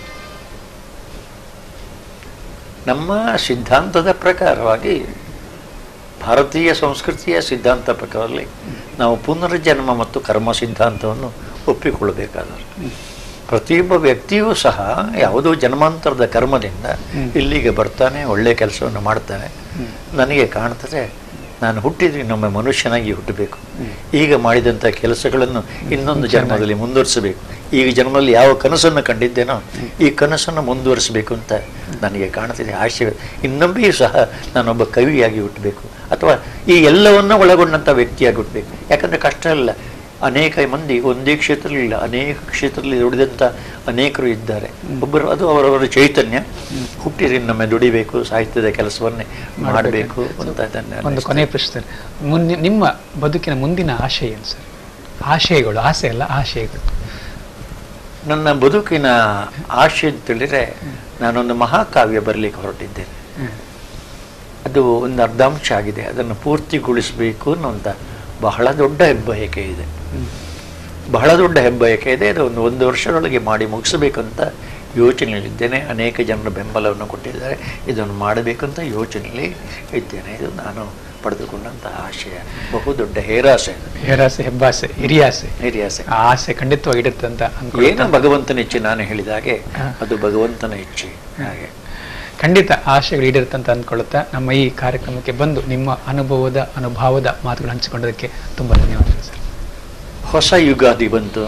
ನಮ್ಮ ಸಿದ್ಧಾಂತದ ಪ್ರಕಾರವಾಗಿ ಭಾರತೀಯ ಸಂಸ್ಕೃತಿಯ ಸಿದ್ಧಾಂತ ಪ್ರಕಾರದಲ್ಲಿ ನಾವು ಪುನರ್ಜನ್ಮ ಮತ್ತು ಕರ್ಮ ಸಿದ್ಧಾಂತವನ್ನು ಒಪ್ಪಿಕೊಳ್ಳಬೇಕಾದರು ಪ್ರತಿಯೊಬ್ಬ ವ್ಯಕ್ತಿಯೂ ಸಹ ಯಾವುದೋ ಜನ್ಮಾಂತರದ ಕರ್ಮದಿಂದ ಇಲ್ಲಿಗೆ ಬರ್ತಾನೆ ಒಳ್ಳೆಯ ಕೆಲಸವನ್ನು ಮಾಡ್ತಾನೆ ನನಗೆ ಕಾಣ್ತದೆ ನಾನು ಹುಟ್ಟಿದ್ರೆ ಇನ್ನೊಮ್ಮೆ ಮನುಷ್ಯನಾಗಿ ಹುಟ್ಟಬೇಕು ಈಗ ಮಾಡಿದಂಥ ಕೆಲಸಗಳನ್ನು ಇನ್ನೊಂದು ಜನ್ಮದಲ್ಲಿ ಮುಂದುವರಿಸಬೇಕು ಈಗ ಜನ್ಮದಲ್ಲಿ ಯಾವ ಕನಸನ್ನು ಕಂಡಿದ್ದೇನೋ ಈ ಕನಸನ್ನು ಮುಂದುವರಿಸಬೇಕು ಅಂತ ನನಗೆ ಕಾಣ್ತಿದೆ ಆಶೆ ಇನ್ನೊಬ್ಬೆಯೂ ಸಹ ನಾನೊಬ್ಬ ಕವಿಯಾಗಿ ಹುಟ್ಟಬೇಕು ಅಥವಾ ಈ ಎಲ್ಲವನ್ನ ಒಳಗೊಂಡಂಥ ವ್ಯಕ್ತಿಯಾಗಿ ಹುಟ್ಟಬೇಕು ಯಾಕಂದರೆ ಕಷ್ಟ ಇಲ್ಲ ಅನೇಕ ಮಂದಿ ಒಂದೇ ಕ್ಷೇತ್ರದಲ್ಲಿ ಇಲ್ಲ ಅನೇಕ ಕ್ಷೇತ್ರದಲ್ಲಿ ದುಡಿದಂಥ ಅನೇಕರು ಇದ್ದಾರೆ ಒಬ್ಬರು ಅದು ಅವರವರ ಚೈತನ್ಯ ಹುಟ್ಟಿದ್ರೆ ಇನ್ನೊಮ್ಮೆ ದುಡಿಬೇಕು ಸಾಹಿತ್ಯದ ಕೆಲಸವನ್ನೇ ಮಾಡಬೇಕು ಅಂತ ಅದನ್ನ ಒಂದು ಕೊನೆಯ ಪ್ರಶ್ನೆ ಮುನ್ನಿ ನಿಮ್ಮ ಬದುಕಿನ ಮುಂದಿನ ಆಶಯ ಏನು ಸರ್ ಆಶಯಗಳು ಆಸೆ ಅಲ್ಲ ಆಶಯಗಳು ನನ್ನ ಬದುಕಿನ ಆಶೆ ಅಂತ ಹೇಳಿದ್ರೆ ನಾನೊಂದು ಮಹಾಕಾವ್ಯ ಬರಲಿಕ್ಕೆ ಹೊರಟಿದ್ದೇನೆ ಅದು ಒಂದು ಅರ್ಧಾಂಶ ಆಗಿದೆ ಅದನ್ನು ಪೂರ್ತಿಗೊಳಿಸಬೇಕು ಅನ್ನುವಂಥ ಬಹಳ ದೊಡ್ಡ ಹೆಬ್ಬಯಕೆ ಇದೆ ಬಹಳ ದೊಡ್ಡ ಹೆಬ್ಬಯಕೆ ಇದೆ ಅದು ಒಂದು ಒಂದು ವರ್ಷದೊಳಗೆ ಮಾಡಿ ಮುಗಿಸಬೇಕಂತ ಯೋಚನೆಯಲ್ಲಿದ್ದೇನೆ ಅನೇಕ ಜನರು ಬೆಂಬಲವನ್ನು ಕೊಟ್ಟಿದ್ದಾರೆ ಇದನ್ನು ಮಾಡಬೇಕಂತ ಯೋಚನೆಯಲ್ಲಿ ಇದ್ದೇನೆ ಇದು ನಾನು ಪಡೆದುಕೊಂಡಂಥ ಆಶಯ ಬಹುದೊಡ್ಡ ಹೇರಾಸೆ ಅದು. ಹೇರಾಸೆ ಹೆಬ್ಬಾಸೆ ಹಿರಿಯಾಸೆ ಹಿರಿಯಾಸೆ ಆ ಆಸೆ ಖಂಡಿತವಾಗಿ ಇಡುತ್ತೆ ಅಂತ ಏನು ಅನ್ಕೊಳ್ತಾ ಭಗವಂತನ ಇಚ್ಛೆ ನಾನು ಹೇಳಿದ ಹಾಗೆ ಹಾ. ಅದು ಭಗವಂತನ ಇಚ್ಛೆ ಹಾಗೆ ಖಂಡಿತ ಆಶೆಗಳು ಈಡೇರುತ್ತೆ ಅಂತ ಅಂದ್ಕೊಳ್ಳುತ್ತಾ ನಮ್ಮ ಈ ಕಾರ್ಯಕ್ರಮಕ್ಕೆ ಬಂದು ನಿಮ್ಮ ಅನುಭವದ ಅನುಭವದ ಮಾತುಗಳು ಹಂಚಿಕೊಂಡದಕ್ಕೆ ತುಂಬ ಧನ್ಯವಾದಗಳು ಸರ್ ಹೊಸ ಯುಗಾದಿ ಬಂತು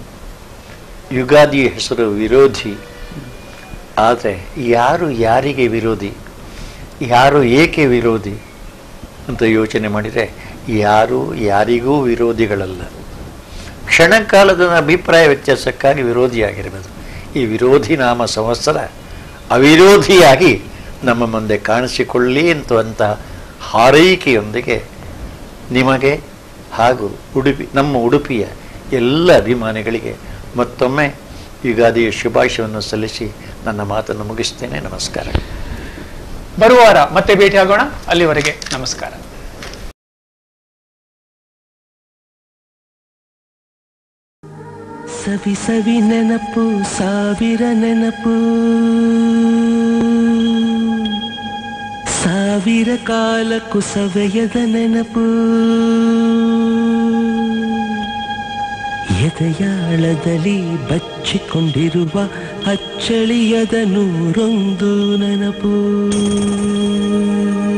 ಯುಗಾದಿ ಹೆಸರು ವಿರೋಧಿ ಆದರೆ ಯಾರು ಯಾರಿಗೆ ವಿರೋಧಿ ಯಾರು ಏಕೆ ವಿರೋಧಿ ಅಂತ ಯೋಚನೆ ಮಾಡಿದರೆ ಯಾರು ಯಾರಿಗೂ ವಿರೋಧಿಗಳಲ್ಲ ಕ್ಷಣಕಾಲದ ಅಭಿಪ್ರಾಯ ವ್ಯತ್ಯಾಸಕ್ಕಾಗಿ ವಿರೋಧಿಯಾಗಿರಬಹುದು ಈ ವಿರೋಧಿ ನಾಮ ಸಂವತ್ಸರ ಅವಿರೋಧಿಯಾಗಿ ನಮ್ಮ ಮುಂದೆ ಕಾಣಿಸಿಕೊಳ್ಳಿ ಅಂತುವಂತಹ ಹಾರೈಕೆಯೊಂದಿಗೆ ನಿಮಗೆ ಹಾಗೂ ಉಡುಪಿ ನಮ್ಮ ಉಡುಪಿಯ ಎಲ್ಲ ಅಭಿಮಾನಿಗಳಿಗೆ ಮತ್ತೊಮ್ಮೆ ಯುಗಾದಿಯ ಶುಭಾಶಯವನ್ನು ಸಲ್ಲಿಸಿ ನನ್ನ ಮಾತನ್ನು ಮುಗಿಸ್ತೇನೆ ನಮಸ್ಕಾರ ಬರುವ ವಾರ ಮತ್ತೆ ಭೇಟಿಯಾಗೋಣ ಅಲ್ಲಿವರೆಗೆ ನಮಸ್ಕಾರ ಸವಿ ಸವಿ ನೆನಪು ಸಾವಿರ ನೆನಪು ಸಾವಿರ ಕಾಲಕ್ಕೂ ಸವೆಯದ ನೆನಪು ಎದೆಯಾಳದಲ್ಲಿ ಬಚ್ಚಿಕೊಂಡಿರುವ ಅಚ್ಚಳಿಯದ ನೂರೊಂದು ನೆನಪು